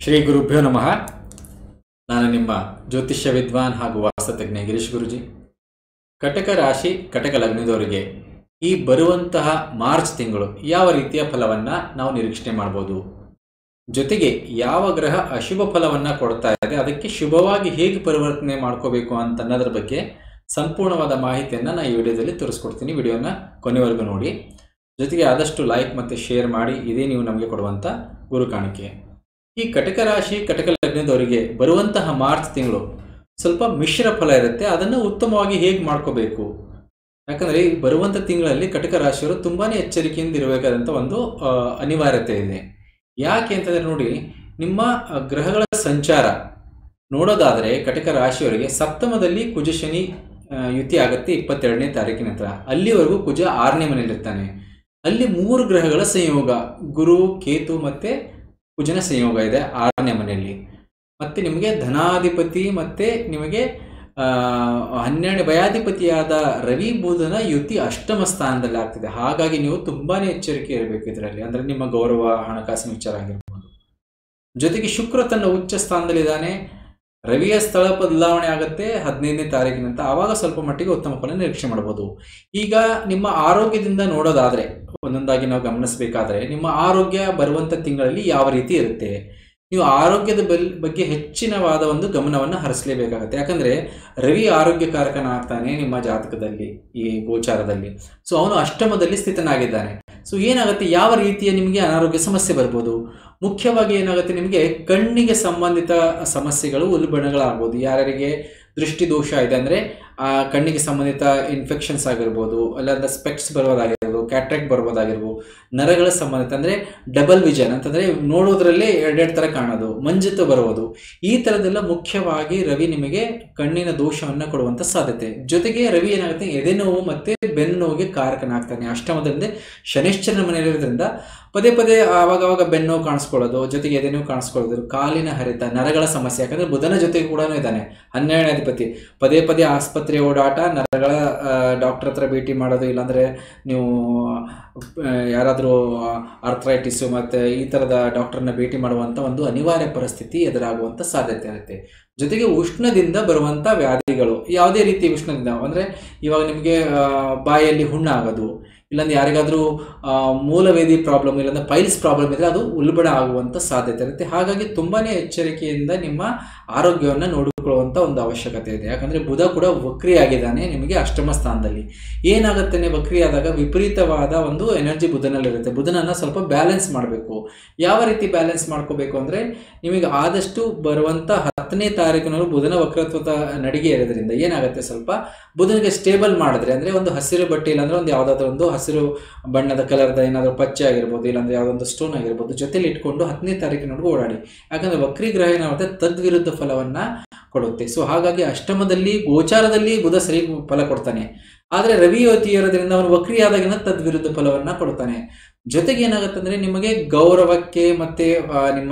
ಶ್ರೀ ಗುರುಭ್ಯೋ ನಮಃ ನಾನು ನಿಮ್ಮ ಜ್ಯೋತಿಷ್ಯ ವಿದ್ವಾನ್ ಹಾಗೂ ವಾಸ್ತತಜ್ಞ ಗಿರೀಶ್ ಗುರುಜಿ ಕಟಕ ರಾಶಿ ಕಟಕ ಲಗ್ನದವರಿಗೆ ಈ ಬರುವಂತಹ ಮಾರ್ಚ್ ತಿಂಗಳು ಯಾವ ರೀತಿಯ ಫಲವನ್ನು ನಾವು ನಿರೀಕ್ಷಣೆ ಮಾಡ್ಬೋದು ಜೊತೆಗೆ ಯಾವ ಗ್ರಹ ಅಶುಭ ಫಲವನ್ನು ಕೊಡ್ತಾ ಇದೆ ಅದಕ್ಕೆ ಶುಭವಾಗಿ ಹೇಗೆ ಪರಿವರ್ತನೆ ಮಾಡ್ಕೋಬೇಕು ಅಂತ ಅನ್ನೋದ್ರ ಬಗ್ಗೆ ಸಂಪೂರ್ಣವಾದ ಮಾಹಿತಿಯನ್ನು ನಾನು ಈ ವಿಡಿಯೋದಲ್ಲಿ ತೋರಿಸ್ಕೊಡ್ತೀನಿ ವಿಡಿಯೋನ ಕೊನೆವರೆಗೂ ನೋಡಿ ಜೊತೆಗೆ ಆದಷ್ಟು ಲೈಕ್ ಮತ್ತು ಶೇರ್ ಮಾಡಿ ಇದೇ ನೀವು ನಮಗೆ ಕೊಡುವಂಥ ಗುರು ಕಾಣಿಕೆ ಈ ಕಟಕ ರಾಶಿ ಕಟಕ ಲಗ್ನದವರಿಗೆ ಬರುವಂತಹ ಮಾರ್ಚ್ ತಿಂಗಳು ಸ್ವಲ್ಪ ಮಿಶ್ರ ಫಲ ಇರುತ್ತೆ ಅದನ್ನು ಉತ್ತಮವಾಗಿ ಹೇಗೆ ಮಾಡ್ಕೋಬೇಕು ಯಾಕಂದರೆ ಈ ಬರುವಂಥ ತಿಂಗಳಲ್ಲಿ ಕಟಕ ರಾಶಿಯವರು ತುಂಬಾ ಎಚ್ಚರಿಕೆಯಿಂದ ಇರಬೇಕಾದಂಥ ಒಂದು ಆ, ಅನಿವಾರ್ಯತೆ ಇದೆ ಯಾಕೆ ಅಂತಂದರೆ ನೋಡಿ ನಿಮ್ಮ ಆ, ಗ್ರಹಗಳ ಸಂಚಾರ ನೋಡೋದಾದರೆ ಕಟಕ ರಾಶಿಯವರಿಗೆ ಸಪ್ತಮದಲ್ಲಿ ಕುಜ ಶನಿ ಆ, ಯುತಿ ಆಗುತ್ತೆ ಇಪ್ಪತ್ತೆರಡನೇ ತಾರೀಕಿನ ಹತ್ರ ಅಲ್ಲಿವರೆಗೂ ಕುಜ ಆರನೇ ಮನೆಯಲ್ಲಿರ್ತಾನೆ ಅಲ್ಲಿ ಮೂರು ಗ್ರಹಗಳ ಸಂಯೋಗ ಗುರು ಕೇತು ಮತ್ತೆ ಕುಜನ ಸಂಯೋಗ ಇದೆ ಆರನೇ ಮನೆಯಲ್ಲಿ ಮತ್ತೆ ನಿಮಗೆ ಧನಾಧಿಪತಿ ಮತ್ತೆ ನಿಮಗೆ ಆ, ಹನ್ನೆರಡು ಭಯಾಧಿಪತಿಯಾದ ರವಿ ಬುಧನ ಯುತಿ ಅಷ್ಟಮ ಸ್ಥಾನದಲ್ಲಿ ಆಗ್ತಿದೆ ಹಾಗಾಗಿ ನೀವು ತುಂಬಾನೇ ಎಚ್ಚರಿಕೆ ಇರಬೇಕು ಇದರಲ್ಲಿ ಅಂದ್ರೆ ನಿಮ್ಮ ಗೌರವ ಹಣಕಾಸಿನ ವಿಚಾರ ಆಗಿರ್ಬೋದು ಜೊತೆಗೆ ಶುಕ್ರ ತನ್ನ ಉಚ್ಚ ಸ್ಥಾನದಲ್ಲಿದ್ದಾನೆ ರವಿಯ ಸ್ಥಳ ಬದಲಾವಣೆ ಆಗುತ್ತೆ ಹದಿನೈದನೇ ತಾರೀಕಿನಂತ ಆವಾಗ ಸ್ವಲ್ಪ ಮಟ್ಟಿಗೆ ಉತ್ತಮ ಫಲ ನಿರೀಕ್ಷೆ ಮಾಡಬಹುದು ಈಗ ನಿಮ್ಮ ಆರೋಗ್ಯದಿಂದ ನೋಡೋದಾದ್ರೆ ಒಂದೊಂದಾಗಿ ನಾವು ಗಮನಿಸಬೇಕಾದ್ರೆ ನಿಮ್ಮ ಆರೋಗ್ಯ ಬರುವಂತ ತಿಂಗಳಲ್ಲಿ ಯಾವ ರೀತಿ ಇರುತ್ತೆ ನೀವು ಆರೋಗ್ಯದ ಬಲ್ ಬಗ್ಗೆ ಹೆಚ್ಚಿನವಾದ ಒಂದು ಗಮನವನ್ನು ಹರಿಸಲೇಬೇಕಾಗುತ್ತೆ ಯಾಕಂದ್ರೆ ರವಿ ಆರೋಗ್ಯಕಾರಕನ ಆಗ್ತಾನೆ ನಿಮ್ಮ ಜಾತಕದಲ್ಲಿ ಈ ಗೋಚಾರದಲ್ಲಿ ಸೊ ಅವನು ಅಷ್ಟಮದಲ್ಲಿ ಸ್ಥಿತನಾಗಿದ್ದಾನೆ ಸೊ ಏನಾಗುತ್ತೆ ಯಾವ ರೀತಿಯ ನಿಮಗೆ ಅನಾರೋಗ್ಯ ಸಮಸ್ಯೆ ಬರ್ಬೋದು ಮುಖ್ಯವಾಗಿ ಏನಾಗುತ್ತೆ ನಿಮಗೆ ಕಣ್ಣಿಗೆ ಸಂಬಂಧಿತ ಸಮಸ್ಯೆಗಳು ಉಲ್ಬಣಗಳಾಗ್ಬೋದು ಯಾರ್ಯಾರಿಗೆ ದೃಷ್ಟಿ ದೋಷ ಇದೆ ಅಂದರೆ ಆ ಕಣ್ಣಿಗೆ ಸಂಬಂಧಿತ ಇನ್ಫೆಕ್ಷನ್ಸ್ ಆಗಿರ್ಬೋದು ಅಲ್ಲಾಂದ್ರೆ ಸ್ಪೆಕ್ಸ್ ಬರೋದಾಗಿರ್ಬೋದು ಕ್ಯಾಟ್ರಾಕ್ಟ್ ಬರ್ಬೋದಾಗಿರ್ಬೋದು ನರಗಳ ಸಂಬಂಧಿತ ಅಂದರೆ ಡಬಲ್ ವಿಷನ್ ಅಂತಂದರೆ ನೋಡೋದ್ರಲ್ಲೇ ಎರಡೆರಡು ಥರ ಕಾಣೋದು ಮಂಜುತ ಬರುವುದು ಈ ಥರದ್ದೆಲ್ಲ ಮುಖ್ಯವಾಗಿ ರವಿ ನಿಮಗೆ ಕಣ್ಣಿನ ದೋಷವನ್ನು ಕೊಡುವಂಥ ಸಾಧ್ಯತೆ ಜೊತೆಗೆ ರವಿ ಏನಾಗುತ್ತೆ ಎದೆ ನೋವು ಮತ್ತು ಬೆನ್ನು ನೋವಿಗೆ ಕಾರಕನಾಗ್ತಾನೆ ಅಷ್ಟಮದಲ್ಲಿ ಶನಿಶ್ಚರನ ಮನೆಯಲ್ಲಿರೋದ್ರಿಂದ ಪದೇ ಪದೇ ಆವಾಗ ಆವಾಗ ಬೆನ್ನು ನೋವು ಕಾಣಿಸ್ಕೊಳ್ಳೋದು ಜೊತೆಗೆ ಎದೆ ನೋವು ಕಾಣಿಸ್ಕೊಳ್ಳೋದು ಕಾಲಿನ ಹರಿತ ನರಗಳ ಸಮಸ್ಯೆ ಯಾಕಂದರೆ ಬುಧನ ಜೊತೆಗೆ ಕೂಡ ಇದ್ದಾನೆ ಹನ್ನೆರಡನೇ ಅಧಿಪತಿ ಪದೇ ಪದೇ ಆಸ್ಪತ್ರೆ ಓಡಾಟ ನರಗಳ ಡಾಕ್ಟರ್ ಹತ್ರ ಭೇಟಿ ಮಾಡೋದು ಇಲ್ಲಾಂದರೆ ನೀವು ಆ, ಯಾರಾದರೂ ಆರ್ಥ್ರೈಟಿಸು ಮತ್ತು ಈ ಥರದ ಡಾಕ್ಟರ್ನ ಭೇಟಿ ಮಾಡುವಂಥ ಒಂದು ಅನಿವಾರ್ಯ ಪರಿಸ್ಥಿತಿ ಎದುರಾಗುವಂಥ ಸಾಧ್ಯತೆ ಇರುತ್ತೆ ಜೊತೆಗೆ ಉಷ್ಣದಿಂದ ಬರುವಂಥ ವ್ಯಾಧಿಗಳು ಯಾವುದೇ ರೀತಿ ಉಷ್ಣದಿಂದ ಅಂದರೆ ಇವಾಗ ನಿಮಗೆ ಆ, ಬಾಯಲ್ಲಿ ಹುಣ್ಣಾಗೋದು ಇಲ್ಲಾಂದ್ರೆ ಯಾರಿಗಾದರೂ ಆ, ಮೂಲವೇದಿ ಪ್ರಾಬ್ಲಮ್ ಇಲ್ಲಾಂದ್ರೆ ಪೈಲ್ಸ್ ಪ್ರಾಬ್ಲಮ್ ಇದ್ದರೆ ಅದು ಉಲ್ಬಣ ಆಗುವಂಥ ಸಾಧ್ಯತೆ ಇರುತ್ತೆ ಹಾಗಾಗಿ ತುಂಬಾ ಎಚ್ಚರಿಕೆಯಿಂದ ನಿಮ್ಮ ಆರೋಗ್ಯವನ್ನು ನೋಡಿಕೊಳ್ಳುವಂಥ ಒಂದು ಅವಶ್ಯಕತೆ ಇದೆ ಯಾಕಂದರೆ ಬುಧ ಕೂಡ ವಕ್ರಿಯಾಗಿದ್ದಾನೆ ನಿಮಗೆ ಅಷ್ಟಮ ಸ್ಥಾನದಲ್ಲಿ ಏನಾಗುತ್ತೆ ವಕ್ರಿ ಆದಾಗ ವಿಪರೀತವಾದ ಒಂದು ಎನರ್ಜಿ ಬುಧನಲ್ಲಿರುತ್ತೆ ಬುಧನನ್ನು ಸ್ವಲ್ಪ ಬ್ಯಾಲೆನ್ಸ್ ಮಾಡಬೇಕು ಯಾವ ರೀತಿ ಬ್ಯಾಲೆನ್ಸ್ ಮಾಡ್ಕೋಬೇಕು ಅಂದರೆ ನಿಮಗೆ ಆದಷ್ಟು ಬರುವಂಥ ಹತ್ತನೇ ತಾರೀಕಿನವರು ಬುಧನ ವಕ್ರತ್ವದ ನಡಿಗೆ ಇರೋದ್ರಿಂದ ಏನಾಗುತ್ತೆ ಸ್ವಲ್ಪ ಬುಧನಿಗೆ ಸ್ಟೇಬಲ್ ಮಾಡಿದ್ರೆ ಅಂದರೆ ಒಂದು ಹಸಿರು ಬಟ್ಟೆ ಇಲ್ಲಾಂದ್ರೆ ಒಂದು ಯಾವುದಾದ್ರೂ ಒಂದು ಹಸಿರು ಬಣ್ಣದ ಕಲರ್ದ ಏನಾದರೂ ಪಚ್ಚೆ ಆಗಿರ್ಬೋದು ಇಲ್ಲಾಂದ್ರೆ ಯಾವುದೊಂದು ಸ್ಟೋನ್ ಆಗಿರ್ಬೋದು ಜೊತೆಲಿ ಇಟ್ಕೊಂಡು ಹತ್ತನೇ ತಾರೀಕಿನವರೆಗೂ ಓಡಾಡಿ ಯಾಕಂದ್ರೆ ವಕ್ರಿ ಗ್ರಹ ಏನಾಗುತ್ತೆ ತದ್ವಿರುದ್ಧ ಫಲವನ್ನ ಕೊಡುತ್ತೆ ಸೊ ಹಾಗಾಗಿ ಅಷ್ಟಮದಲ್ಲಿ ಗೋಚಾರದಲ್ಲಿ ಬುಧ ಸರಿ ಫಲ ಕೊಡ್ತಾನೆ ಆದರೆ ರವಿ ಯುತಿ ಇರೋದ್ರಿಂದ ಅವನು ವಕ್ರಿ ಆದಾಗಿನ ತದ್ವಿರುದ್ಧ ಫಲವನ್ನ ಕೊಡ್ತಾನೆ ಜೊತೆಗೆ ಏನಾಗುತ್ತೆ ಅಂದ್ರೆ ನಿಮಗೆ ಗೌರವಕ್ಕೆ ಮತ್ತೆ ಆ, ನಿಮ್ಮ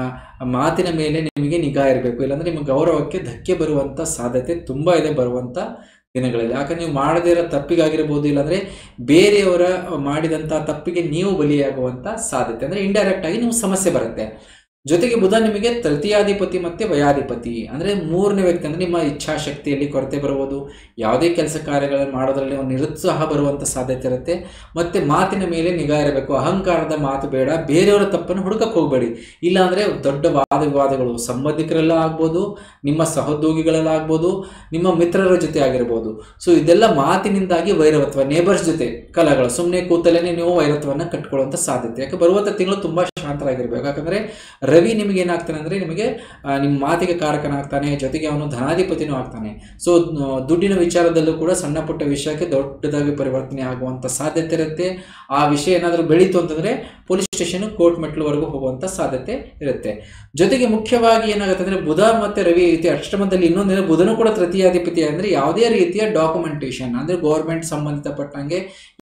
ಮಾತಿನ ಮೇಲೆ ನಿಮಗೆ ನಿಗಾ ಇರಬೇಕು ಇಲ್ಲಾಂದ್ರೆ ನಿಮ್ಮ ಗೌರವಕ್ಕೆ ಧಕ್ಕೆ ಬರುವಂತ ಸಾಧ್ಯತೆ ತುಂಬಾ ಇದೆ ಬರುವಂತ ದಿನಗಳಲ್ಲಿ ಯಾಕಂದ್ರೆ ನೀವು ಮಾಡದೇ ಇರೋ ತಪ್ಪಿಗಾಗಿರ್ಬೋದು ಇಲ್ಲಾಂದ್ರೆ ಬೇರೆಯವರ ಮಾಡಿದಂಥ ತಪ್ಪಿಗೆ ನೀವು ಬಲಿಯಾಗುವಂಥ ಸಾಧ್ಯತೆ ಅಂದರೆ ಇಂಡೈರೆಕ್ಟ್ ಆಗಿ ನೀವು ಸಮಸ್ಯೆ ಬರುತ್ತೆ ಜೊತೆಗೆ ಬುಧ ನಿಮಗೆ ತೃತೀಯಾಧಿಪತಿ ಮತ್ತು ವಯಾಧಿಪತಿ ಅಂದರೆ ಮೂರನೇ ವ್ಯಕ್ತಿ ಅಂದರೆ ನಿಮ್ಮ ಇಚ್ಛಾಶಕ್ತಿಯಲ್ಲಿ ಕೊರತೆ ಬರುವುದು ಯಾವುದೇ ಕೆಲಸ ಕಾರ್ಯಗಳನ್ನು ಮಾಡೋದ್ರಲ್ಲಿ ಒಂದು ನಿರುತ್ಸಾಹ ಬರುವಂಥ ಸಾಧ್ಯತೆ ಇರುತ್ತೆ ಮತ್ತು ಮಾತಿನ ಮೇಲೆ ನಿಗಾ ಇರಬೇಕು ಅಹಂಕಾರದ ಮಾತು ಬೇಡ ಬೇರೆಯವರ ತಪ್ಪನ್ನು ಹುಡುಕಕ್ಕೆ ಹೋಗಬೇಡಿ ಇಲ್ಲಾಂದರೆ ದೊಡ್ಡ ವಾದ ವಿವಾದಗಳು ಸಂಬಂಧಿಕರೆಲ್ಲ ಆಗ್ಬೋದು ನಿಮ್ಮ ಸಹೋದ್ಯೋಗಿಗಳೆಲ್ಲ ಆಗ್ಬೋದು ನಿಮ್ಮ ಮಿತ್ರರ ಜೊತೆ ಆಗಿರ್ಬೋದು ಸೊ ಇದೆಲ್ಲ ಮಾತಿನಿಂದಾಗಿ ವೈರವತ್ವ ನೇಬರ್ಸ್ ಜೊತೆ ಕಲಗಳು ಸುಮ್ಮನೆ ಕೂತಲೇ ನೀವು ವೈರತ್ವವನ್ನು ಕಟ್ಕೊಳ್ಳುವಂಥ ಸಾಧ್ಯತೆ ಯಾಕೆ ಬರುವಂಥ ತಿಂಗಳು ತುಂಬ ಶಾಂತರಾಗಿರ್ಬೇಕು ಯಾಕಂದರೆ ರವಿ ನಿಮಗೆ ಏನಾಗ್ತಾನೆ ಅಂದರೆ ನಿಮಗೆ ಆ, ನಿಮ್ಮ ಮಾತಿಗೆ ಕಾರಕನಾಗ್ತಾನೆ ಜೊತೆಗೆ ಅವನು ಧನಾಧಿಪತಿನೂ ಆಗ್ತಾನೆ ಸೊ ದುಡ್ಡಿನ ವಿಚಾರದಲ್ಲೂ ಕೂಡ ಸಣ್ಣ ಪುಟ್ಟ ವಿಷಯಕ್ಕೆ ದೊಡ್ಡದಾಗಿ ಪರಿವರ್ತನೆ ಆಗುವಂಥ ಸಾಧ್ಯತೆ ಇರುತ್ತೆ ಆ ವಿಷಯ ಏನಾದರೂ ಬೆಳೀತು ಅಂತಂದರೆ ಪೊಲೀಸ್ ಸ್ಟೇಷನ್ ಕೋರ್ಟ್ ಮೆಟ್ಲುವರೆಗೂ ಹೋಗುವಂಥ ಸಾಧ್ಯತೆ ಇರುತ್ತೆ ಜೊತೆಗೆ ಮುಖ್ಯವಾಗಿ ಏನಾಗುತ್ತೆ ಅಂದರೆ ಬುಧ ಮತ್ತು ರವಿ ರೀತಿ ಅಷ್ಟಮದಲ್ಲಿ ಇನ್ನೊಂದಿನ ಬುಧನು ಕೂಡ ತೃತೀಯಾಧಿಪತಿ ಅಂದರೆ ಯಾವುದೇ ರೀತಿಯ ಡಾಕ್ಯುಮೆಂಟೇಷನ್ ಅಂದರೆ ಗೌರ್ಮೆಂಟ್ ಸಂಬಂಧಪಟ್ಟಂಗೆ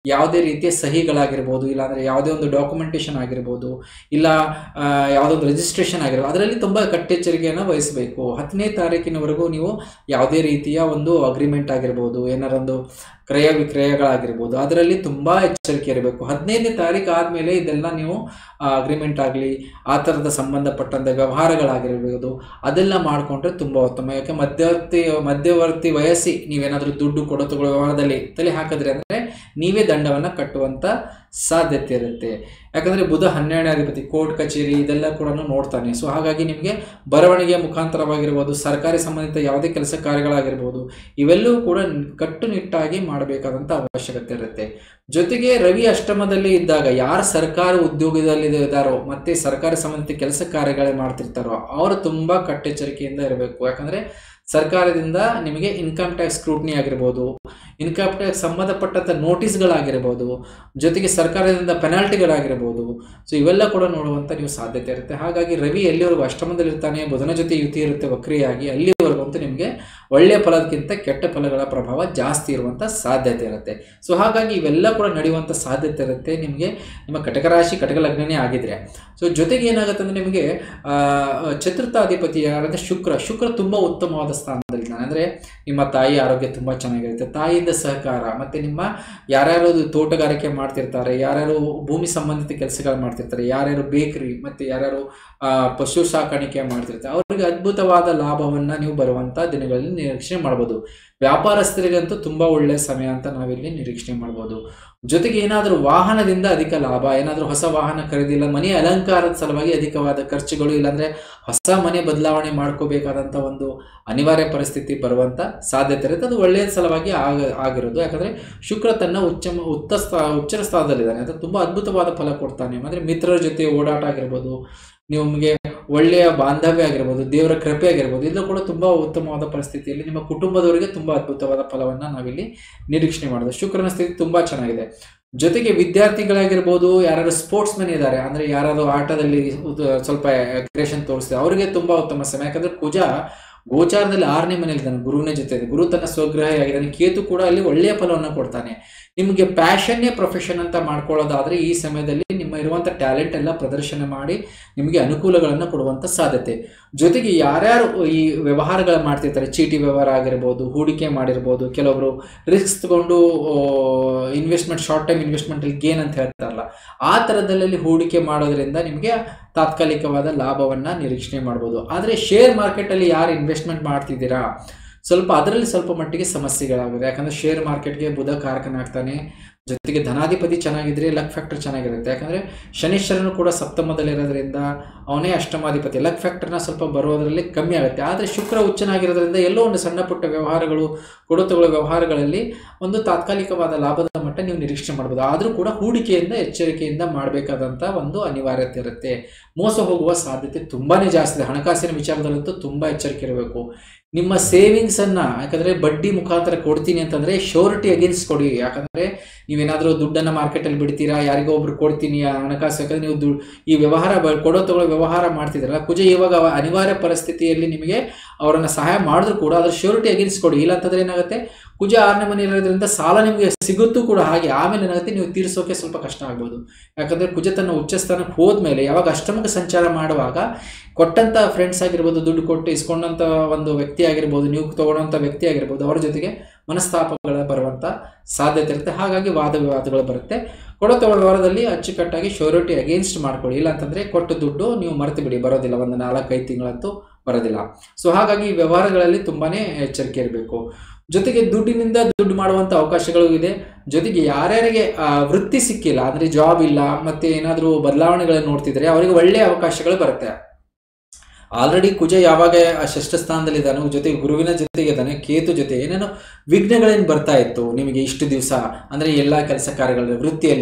ಯಾವುದೇ ರೀತಿಯ ಸಹಿಗಳಾಗಿರ್ಬೋದು ಇಲ್ಲಾಂದರೆ ಯಾವುದೇ ಒಂದು ಡಾಕ್ಯುಮೆಂಟೇಷನ್ ಆಗಿರ್ಬೋದು ಇಲ್ಲ ಆ, ಯಾವುದೋ ಒಂದು ರಿಜಿಸ್ಟ್ರೇಷನ್ ಆಗಿರ್ಬೋದು ಅದರಲ್ಲಿ ತುಂಬ ಕಟ್ಟೆಚ್ಚರಿಕೆಯನ್ನು ವಹಿಸಬೇಕು ಹತ್ತನೇ ತಾರೀಕಿನವರೆಗೂ ನೀವು ಯಾವುದೇ ರೀತಿಯ ಒಂದು ಅಗ್ರಿಮೆಂಟ್ ಆಗಿರ್ಬೋದು ಏನಾರೊಂದು ಕ್ರಯ ವಿಕ್ರಯಗಳಾಗಿರ್ಬೋದು ಅದರಲ್ಲಿ ತುಂಬ ಎಚ್ಚರಿಕೆ ಇರಬೇಕು ಹದಿನೈದನೇ ತಾರೀಕು ಆದಮೇಲೆ ಇದೆಲ್ಲ ನೀವು ಅಗ್ರಿಮೆಂಟ್ ಆಗಲಿ ಆ ಥರದ ಸಂಬಂಧಪಟ್ಟಂಥ ವ್ಯವಹಾರಗಳಾಗಿರ್ಬೋದು ಅದೆಲ್ಲ ಮಾಡಿಕೊಂಡ್ರೆ ತುಂಬ ಉತ್ತಮ ಯಾಕೆ ಮಧ್ಯವರ್ತಿ ಮಧ್ಯವರ್ತಿ ವಯಸ್ಸಿ ನೀವೇನಾದರೂ ದುಡ್ಡು ಕೊಡೋ ತಗೊಳ್ಳೋ ವ್ಯವಹಾರದಲ್ಲಿ ತಲೆ ಹಾಕಿದ್ರೆ ಅಂದರೆ ನೀವೇ ದಂಡವನ್ನು ಕಟ್ಟುವಂಥ ಸಾಧ್ಯತೆ ಇರುತ್ತೆ ಯಾಕಂದರೆ ಬುಧ ಹನ್ನೆರಡನೇ ಅಧಿಪತಿ ಕೋರ್ಟ್ ಕಚೇರಿ ಇದೆಲ್ಲ ಕೂಡ ನೋಡ್ತಾನೆ ಸೊ ಹಾಗಾಗಿ ನಿಮಗೆ ಬರವಣಿಗೆಯ ಮುಖಾಂತರವಾಗಿರ್ಬೋದು ಸರ್ಕಾರಿ ಸಂಬಂಧಿತ ಯಾವುದೇ ಕೆಲಸ ಕಾರ್ಯಗಳಾಗಿರ್ಬೋದು ಇವೆಲ್ಲವೂ ಕೂಡ ಕಟ್ಟುನಿಟ್ಟಾಗಿ ಮಾಡಬೇಕಾದಂಥ ಅವಶ್ಯಕತೆ ಇರುತ್ತೆ ಜೊತೆಗೆ ರವಿ ಅಷ್ಟಮದಲ್ಲಿ ಇದ್ದಾಗ ಯಾರು ಸರ್ಕಾರ ಉದ್ಯೋಗದಲ್ಲಿ ಇದ್ದಾರೋ ಮತ್ತೆ ಸರ್ಕಾರಿ ಸಂಬಂಧಿತ ಕೆಲಸ ಕಾರ್ಯಗಳೇ ಮಾಡ್ತಿರ್ತಾರೋ ಅವರು ತುಂಬ ಕಟ್ಟೆಚ್ಚರಿಕೆಯಿಂದ ಇರಬೇಕು ಯಾಕಂದರೆ ಸರ್ಕಾರದಿಂದ ನಿಮಗೆ ಇನ್ಕಮ್ ಟ್ಯಾಕ್ಸ್ ಸ್ಕ್ರೂಟ್ನಿ ಆಗಿರ್ಬೋದು ಇನ್ಕಮ್ ಟ್ಯಾಕ್ಸ್ ಸಂಬಂಧಪಟ್ಟಂಥ ನೋಟಿಸ್ಗಳಾಗಿರ್ಬೋದು ಜೊತೆಗೆ ಸರ್ಕಾರದಿಂದ ಪೆನಾಲ್ಟಿಗಳಾಗಿರ್ಬೋದು ಸೊ ಇವೆಲ್ಲ ಕೂಡ ನೋಡುವಂಥ ನೀವು ಸಾಧ್ಯತೆ ಇರುತ್ತೆ ಹಾಗಾಗಿ ರವಿ ಎಲ್ಲಿವರೆಗೂ ಅಷ್ಟಮದಲ್ಲಿರ್ತಾನೆ ಬುಧನ ಜೊತೆ ಯುತಿ ಇರುತ್ತೆ ವಕ್ರಿಯಾಗಿ ಅಲ್ಲಿವರೆಗೂ ಅಂತೂ ನಿಮಗೆ ಒಳ್ಳೆಯ ಫಲಕ್ಕಿಂತ ಕೆಟ್ಟ ಫಲಗಳ ಪ್ರಭಾವ ಜಾಸ್ತಿ ಇರುವಂಥ ಸಾಧ್ಯತೆ ಇರುತ್ತೆ ಸೊ ಹಾಗಾಗಿ ಇವೆಲ್ಲ ಕೂಡ ನಡೆಯುವಂಥ ಸಾಧ್ಯತೆ ಇರುತ್ತೆ ನಿಮಗೆ ನಿಮ್ಮ ಕಟಕ ರಾಶಿ ಕಟಕ ಲಗ್ನನೇ ಆಗಿದ್ರೆ ಸೊ ಜೊತೆಗೆ ಏನಾಗುತ್ತೆ ಅಂದರೆ ನಿಮಗೆ ಆ, ಚತುರ್ಥಾಧಿಪತಿ ಯಾರಂದ್ರೆ ಶುಕ್ರ ಶುಕ್ರ ತುಂಬ ಉತ್ತಮವಾದ ಸ್ಥಾನದಲ್ಲಿದ್ದಾನೆ ಅಂದರೆ ನಿಮ್ಮ ತಾಯಿ ಆರೋಗ್ಯ ತುಂಬ ಚೆನ್ನಾಗಿರುತ್ತೆ ತಾಯಿಯಿಂದ ಸಹಕಾರ ಮತ್ತು ನಿಮ್ಮ ಯಾರ್ಯಾರು ತೋಟಗಾರಿಕೆ ಮಾಡ್ತಿರ್ತಾರೆ ಯಾರ್ಯಾರು ಭೂಮಿ ಸಂಬಂಧಿತ ಕೆಲಸಗಳು ಮಾಡ್ತಿರ್ತಾರೆ ಯಾರ್ಯಾರು ಬೇಕರಿ ಮತ್ತು ಯಾರ್ಯಾರು ಆ, ಪಶು ಸಾಕಾಣಿಕೆ ಮಾಡ್ತಿರ್ತಾರೆ ಅವರಿಗೆ ಅದ್ಭುತವಾದ ಲಾಭವನ್ನು ನೀವು ಬರುವಂಥ ದಿನಗಳಲ್ಲಿ ನಿರೀಕ್ಷೆ ಮಾಡ್ಬೋದು ವ್ಯಾಪಾರಸ್ಥರಿಗಂತೂ ತುಂಬ ಒಳ್ಳೆಯ ಸಮಯ ಅಂತ ನಾವಿಲ್ಲಿ ನಿರೀಕ್ಷಣೆ ಮಾಡ್ಬೋದು ಜೊತೆಗೆ ಏನಾದರೂ ವಾಹನದಿಂದ ಅಧಿಕ ಲಾಭ ಏನಾದರೂ ಹೊಸ ವಾಹನ ಖರೀದಿ ಇಲ್ಲ ಮನೆ ಅಲಂಕಾರದ ಸಲುವಾಗಿ ಅಧಿಕವಾದ ಖರ್ಚುಗಳು ಇಲ್ಲಾಂದರೆ ಹೊಸ ಮನೆ ಬದಲಾವಣೆ ಮಾಡ್ಕೋಬೇಕಾದಂಥ ಒಂದು ಅನಿವಾರ್ಯ ಪರಿಸ್ಥಿತಿ ಬರುವಂಥ ಸಾಧ್ಯತೆ ಇರುತ್ತೆ ಅದು ಒಳ್ಳೆಯ ಸಲುವಾಗಿ ಆಗ ಆಗಿರೋದು ಯಾಕಂದರೆ ಶುಕ್ರ ತನ್ನ ಉಚ್ಚ ಉತ್ತ ಸ್ಥಾ ಉಚ್ಚರ ಸ್ಥಾನದಲ್ಲಿದ್ದಾನೆ ಅದು ತುಂಬ ಅದ್ಭುತವಾದ ಫಲ ಕೊಡ್ತಾನೆ ಅಂದರೆ ಮಿತ್ರರ ಜೊತೆ ಓಡಾಟ ಆಗಿರ್ಬೋದು ನಿಮಗೆ ಒಳ್ಳೆಯ ಬಾಂಧವ್ಯ ಆಗಿರ್ಬೋದು ದೇವರ ಕೃಪೆ ಆಗಿರ್ಬೋದು ಇದು ಕೂಡ ತುಂಬ ಉತ್ತಮವಾದ ಪರಿಸ್ಥಿತಿಯಲ್ಲಿ ನಿಮ್ಮ ಕುಟುಂಬದವರಿಗೆ ತುಂಬ ಅದ್ಭುತವಾದ ಫಲವನ್ನು ನಾವಿಲ್ಲಿ ನಿರೀಕ್ಷಣೆ ಮಾಡೋದು ಶುಕ್ರನ ಸ್ಥಿತಿ ತುಂಬ ಚೆನ್ನಾಗಿದೆ ಜೊತೆಗೆ ವಿದ್ಯಾರ್ಥಿಗಳಾಗಿರ್ಬೋದು ಯಾರು ಸ್ಪೋರ್ಟ್ಸ್ ಮೆನ್ ಇದ್ದಾರೆ ಅಂದರೆ ಯಾರಾದರೂ ಆಟದಲ್ಲಿ ಉದ- ಸ್ವಲ್ಪ ಅಗ್ರೆಷನ್ ತೋರಿಸ್ತಾರೆ ಅವರಿಗೆ ತುಂಬ ಉತ್ತಮ ಸಮಯ ಯಾಕಂದರೆ ಕುಜ ಗೋಚಾರದಲ್ಲಿ ಆರನೇ ಮನೆಯಲ್ಲಿದ್ದಾನೆ ಗುರುವಿನ ಜೊತೆ ಇದೆ ಗುರು ತನ್ನ ಸ್ವಗ್ರಹ ಆಗಿದ್ದಾನೆ ಕೇತು ಕೂಡ ಅಲ್ಲಿ ಒಳ್ಳೆಯ ಫಲವನ್ನು ಕೊಡ್ತಾನೆ ನಿಮಗೆ ಪ್ಯಾಷನ್ನೇ ಪ್ರೊಫೆಷನ್ ಅಂತ ಮಾಡ್ಕೊಳ್ಳೋದಾದರೆ ಈ ಸಮಯದಲ್ಲಿ ನಿಮ್ಮ ಇರುವಂಥ ಟ್ಯಾಲೆಂಟ್ ಎಲ್ಲ ಪ್ರದರ್ಶನ ಮಾಡಿ ನಿಮಗೆ ಅನುಕೂಲಗಳನ್ನು ಕೊಡುವಂಥ ಸಾಧ್ಯತೆ ಜೊತೆಗೆ ಯಾರ್ಯಾರು ಈ ವ್ಯವಹಾರಗಳು ಮಾಡ್ತಿರ್ತಾರೆ ಚೀಟಿ ವ್ಯವಹಾರ ಆಗಿರ್ಬೋದು ಹೂಡಿಕೆ ಮಾಡಿರ್ಬೋದು ಕೆಲವೊಬ್ರು ರಿಸ್ಕ್ ತಗೊಂಡು ಇನ್ವೆಸ್ಟ್ಮೆಂಟ್ ಶಾರ್ಟ್ ಟೈಮ್ ಇನ್ವೆಸ್ಟ್ಮೆಂಟಲ್ಲಿ ಗೇನ್ ಅಂತ ಹೇಳ್ತಾರಲ್ಲ ಆ ಥರದಲ್ಲಿ ಹೂಡಿಕೆ ಮಾಡೋದ್ರಿಂದ ನಿಮಗೆ ತಾತ್ಕಾಲಿಕವಾದ ಲಾಭವನ್ನು ನಿರೀಕ್ಷಣೆ ಮಾಡ್ಬೋದು ಆದರೆ ಶೇರ್ ಮಾರ್ಕೆಟಲ್ಲಿ ಯಾರು ಇನ್ವೆಸ್ಟ್ಮೆಂಟ್ ಮಾಡ್ತಿದ್ದೀರಾ ಸ್ವಲ್ಪ ಅದರಲ್ಲಿ ಸ್ವಲ್ಪ ಮಟ್ಟಿಗೆ ಸಮಸ್ಯೆಗಳಾಗಿದೆ ಯಾಕಂದರೆ ಶೇರ್ ಮಾರ್ಕೆಟ್ಗೆ ಬುಧ ಕಾರಕನಾಗ್ತಾನೆ ಜೊತೆಗೆ ಧನಾಧಿಪತಿ ಚೆನ್ನಾಗಿದ್ರೆ ಲಕ್ ಫ್ಯಾಕ್ಟರ್ ಚೆನ್ನಾಗಿರುತ್ತೆ ಯಾಕಂದರೆ ಶನೀಶ್ವರನು ಕೂಡ ಸಪ್ತಮದಲ್ಲಿರೋದ್ರಿಂದ ಅವನೇ ಅಷ್ಟಮಾಧಿಪತಿ ಲಕ್ ಫ್ಯಾಕ್ಟರ್ನ ಸ್ವಲ್ಪ ಬರೋದರಲ್ಲಿ ಕಮ್ಮಿ ಆಗುತ್ತೆ ಆದರೆ ಶುಕ್ರ ಉಚ್ಚನಾಗಿರೋದ್ರಿಂದ ಎಲ್ಲೋ ಒಂದು ಸಣ್ಣ ಪುಟ್ಟ ವ್ಯವಹಾರಗಳು ಕೊಡುತ್ತುಗಳ ವ್ಯವಹಾರಗಳಲ್ಲಿ ಒಂದು ತಾತ್ಕಾಲಿಕವಾದ ಲಾಭದ ಮಟ್ಟ ನೀವು ನಿರೀಕ್ಷೆ ಮಾಡ್ಬೋದು ಆದರೂ ಕೂಡ ಹೂಡಿಕೆಯಿಂದ ಎಚ್ಚರಿಕೆಯಿಂದ ಮಾಡಬೇಕಾದಂಥ ಒಂದು ಅನಿವಾರ್ಯತೆ ಇರುತ್ತೆ ಮೋಸ ಹೋಗುವ ಸಾಧ್ಯತೆ ತುಂಬಾ ಜಾಸ್ತಿ ಇದೆ ಹಣಕಾಸಿನ ವಿಚಾರದಲ್ಲಂತೂ ತುಂಬ ಎಚ್ಚರಿಕೆ ಇರಬೇಕು ನಿಮ್ಮ ಸೇವಿಂಗ್ಸನ್ನು ಯಾಕಂದರೆ ಬಡ್ಡಿ ಮುಖಾಂತರ ಕೊಡ್ತೀನಿ ಅಂತಂದರೆ ಶೋರಿಟಿ ಅಗೇನ್ಸ್ಟ್ ಕೊಡಿ ಯಾಕಂದರೆ ನೀವೇನಾದರೂ ದುಡ್ಡನ್ನು ಮಾರ್ಕೆಟಲ್ಲಿ ಬಿಡ್ತೀರಾ ಯಾರಿಗೋ ಒಬ್ರು ಕೊಡ್ತೀನಿ ಆ ಹಣಕಾಸು ಯಾಕಂದರೆ ನೀವು ದುಡ್ಡು ಈ ವ್ಯವಹಾರ ಬ- ಕೊಡೋ ತಗೊಳ್ಳೋ ವ್ಯವಹಾರ ಮಾಡ್ತಿದ್ದೀರಲ್ಲ ಕುಜ ಇವಾಗ ಅವ- ಅನಿವಾರ್ಯ ಪರಿಸ್ಥಿತಿಯಲ್ಲಿ ನಿಮಗೆ ಅವರನ್ನು ಸಹಾಯ ಮಾಡಿದ್ರು ಕೂಡ ಅದ್ರ ಶ್ಯೂರಿಟಿ ಅಗೇನ್ಸ್ಟ್ ಕೊಡಿ ಇಲ್ಲ ಅಂತಂದ್ರೆ ಏನಾಗುತ್ತೆ ಕುಜ ಆರನೇ ಮನೆ ಇರೋದ್ರಿಂದ ಸಾಲ ನಿಮಗೆ ಸಿಗುತ್ತೂ ಕೂಡ ಹಾಗೆ ಆಮೇಲೆ ಏನಾಗುತ್ತೆ ನೀವು ತೀರಿಸೋಕೆ ಸ್ವಲ್ಪ ಕಷ್ಟ ಆಗ್ಬೋದು ಯಾಕಂದರೆ ಕುಜ ತನ್ನ ಉಚ್ಚ ಸ್ಥಾನಕ್ಕೆ ಹೋದ್ಮೇಲೆ ಯಾವಾಗ ಅಷ್ಟಮಕ್ಕೆ ಸಂಚಾರ ಮಾಡುವಾಗ ಕೊಟ್ಟಂಥ ಫ್ರೆಂಡ್ಸ್ ಆಗಿರ್ಬೋದು ದುಡ್ಡು ಕೊಟ್ಟು ಇಸ್ಕೊಂಡಂಥ ಒಂದು ವ್ಯಕ್ತಿ ಆಗಿರ್ಬೋದು ನೀವು ತಗೊಳ್ಳೋಂಥ ವ್ಯಕ್ತಿ ಆಗಿರ್ಬೋದು ಅವರ ಜೊತೆಗೆ ಮನಸ್ತಾಪಗಳ ಬರುವಂಥ ಸಾಧ್ಯತೆ ಇರುತ್ತೆ ಹಾಗಾಗಿ ವಾದ ವಿವಾದಗಳು ಬರುತ್ತೆ ಕೊಡೋ ವ್ಯವಹಾರದಲ್ಲಿ ಅಚ್ಚುಕಟ್ಟಾಗಿ ಶ್ಯೂರಿಟಿ ಅಗೇನ್ಸ್ಟ್ ಮಾಡ್ಕೊಳ್ಳಿ ಇಲ್ಲ ಅಂತಂದರೆ ಕೊಟ್ಟು ದುಡ್ಡು ನೀವು ಮರೆತು ಬಿಡಿ ಬರೋದಿಲ್ಲ ಒಂದು ನಾಲ್ಕೈದು ತಿಂಗಳಂತೂ ಬರೋದಿಲ್ಲ ಸೊ ಹಾಗಾಗಿ ಈ ವ್ಯವಹಾರಗಳಲ್ಲಿ ತುಂಬಾ ಎಚ್ಚರಿಕೆ ಇರಬೇಕು ಜೊತೆಗೆ ದುಡ್ಡಿನಿಂದ ದುಡ್ಡು ಮಾಡುವಂಥ ಅವಕಾಶಗಳು ಇದೆ ಜೊತೆಗೆ ಯಾರ್ಯಾರಿಗೆ ಆ, ವೃತ್ತಿ ಸಿಕ್ಕಿಲ್ಲ ಅಂದರೆ ಜಾಬ್ ಇಲ್ಲ ಮತ್ತು ಏನಾದರೂ ಬದಲಾವಣೆಗಳನ್ನು ನೋಡ್ತಿದ್ರೆ ಅವರಿಗೆ ಒಳ್ಳೆಯ ಅವಕಾಶಗಳು ಬರುತ್ತೆ ಆಲ್ರೆಡಿ ಕುಜ ಯಾವಾಗ ಆ ಷಷ್ಠ ಸ್ಥಾನದಲ್ಲಿದ್ದಾನೋ ಜೊತೆಗೆ ಗುರುವಿನ ಜೊತೆಗೆ ಇದ್ದಾನೆ ಕೇತು ಜೊತೆ ಏನೇನೋ ವಿಘ್ನಗಳೇನು ಬರ್ತಾ ಇತ್ತು ನಿಮಗೆ ಇಷ್ಟು ದಿವಸ ಅಂದರೆ ಎಲ್ಲ ಕೆಲಸ ಕಾರ್ಯಗಳಲ್ಲಿ ವೃತ್ತಿಯಲ್ಲಿ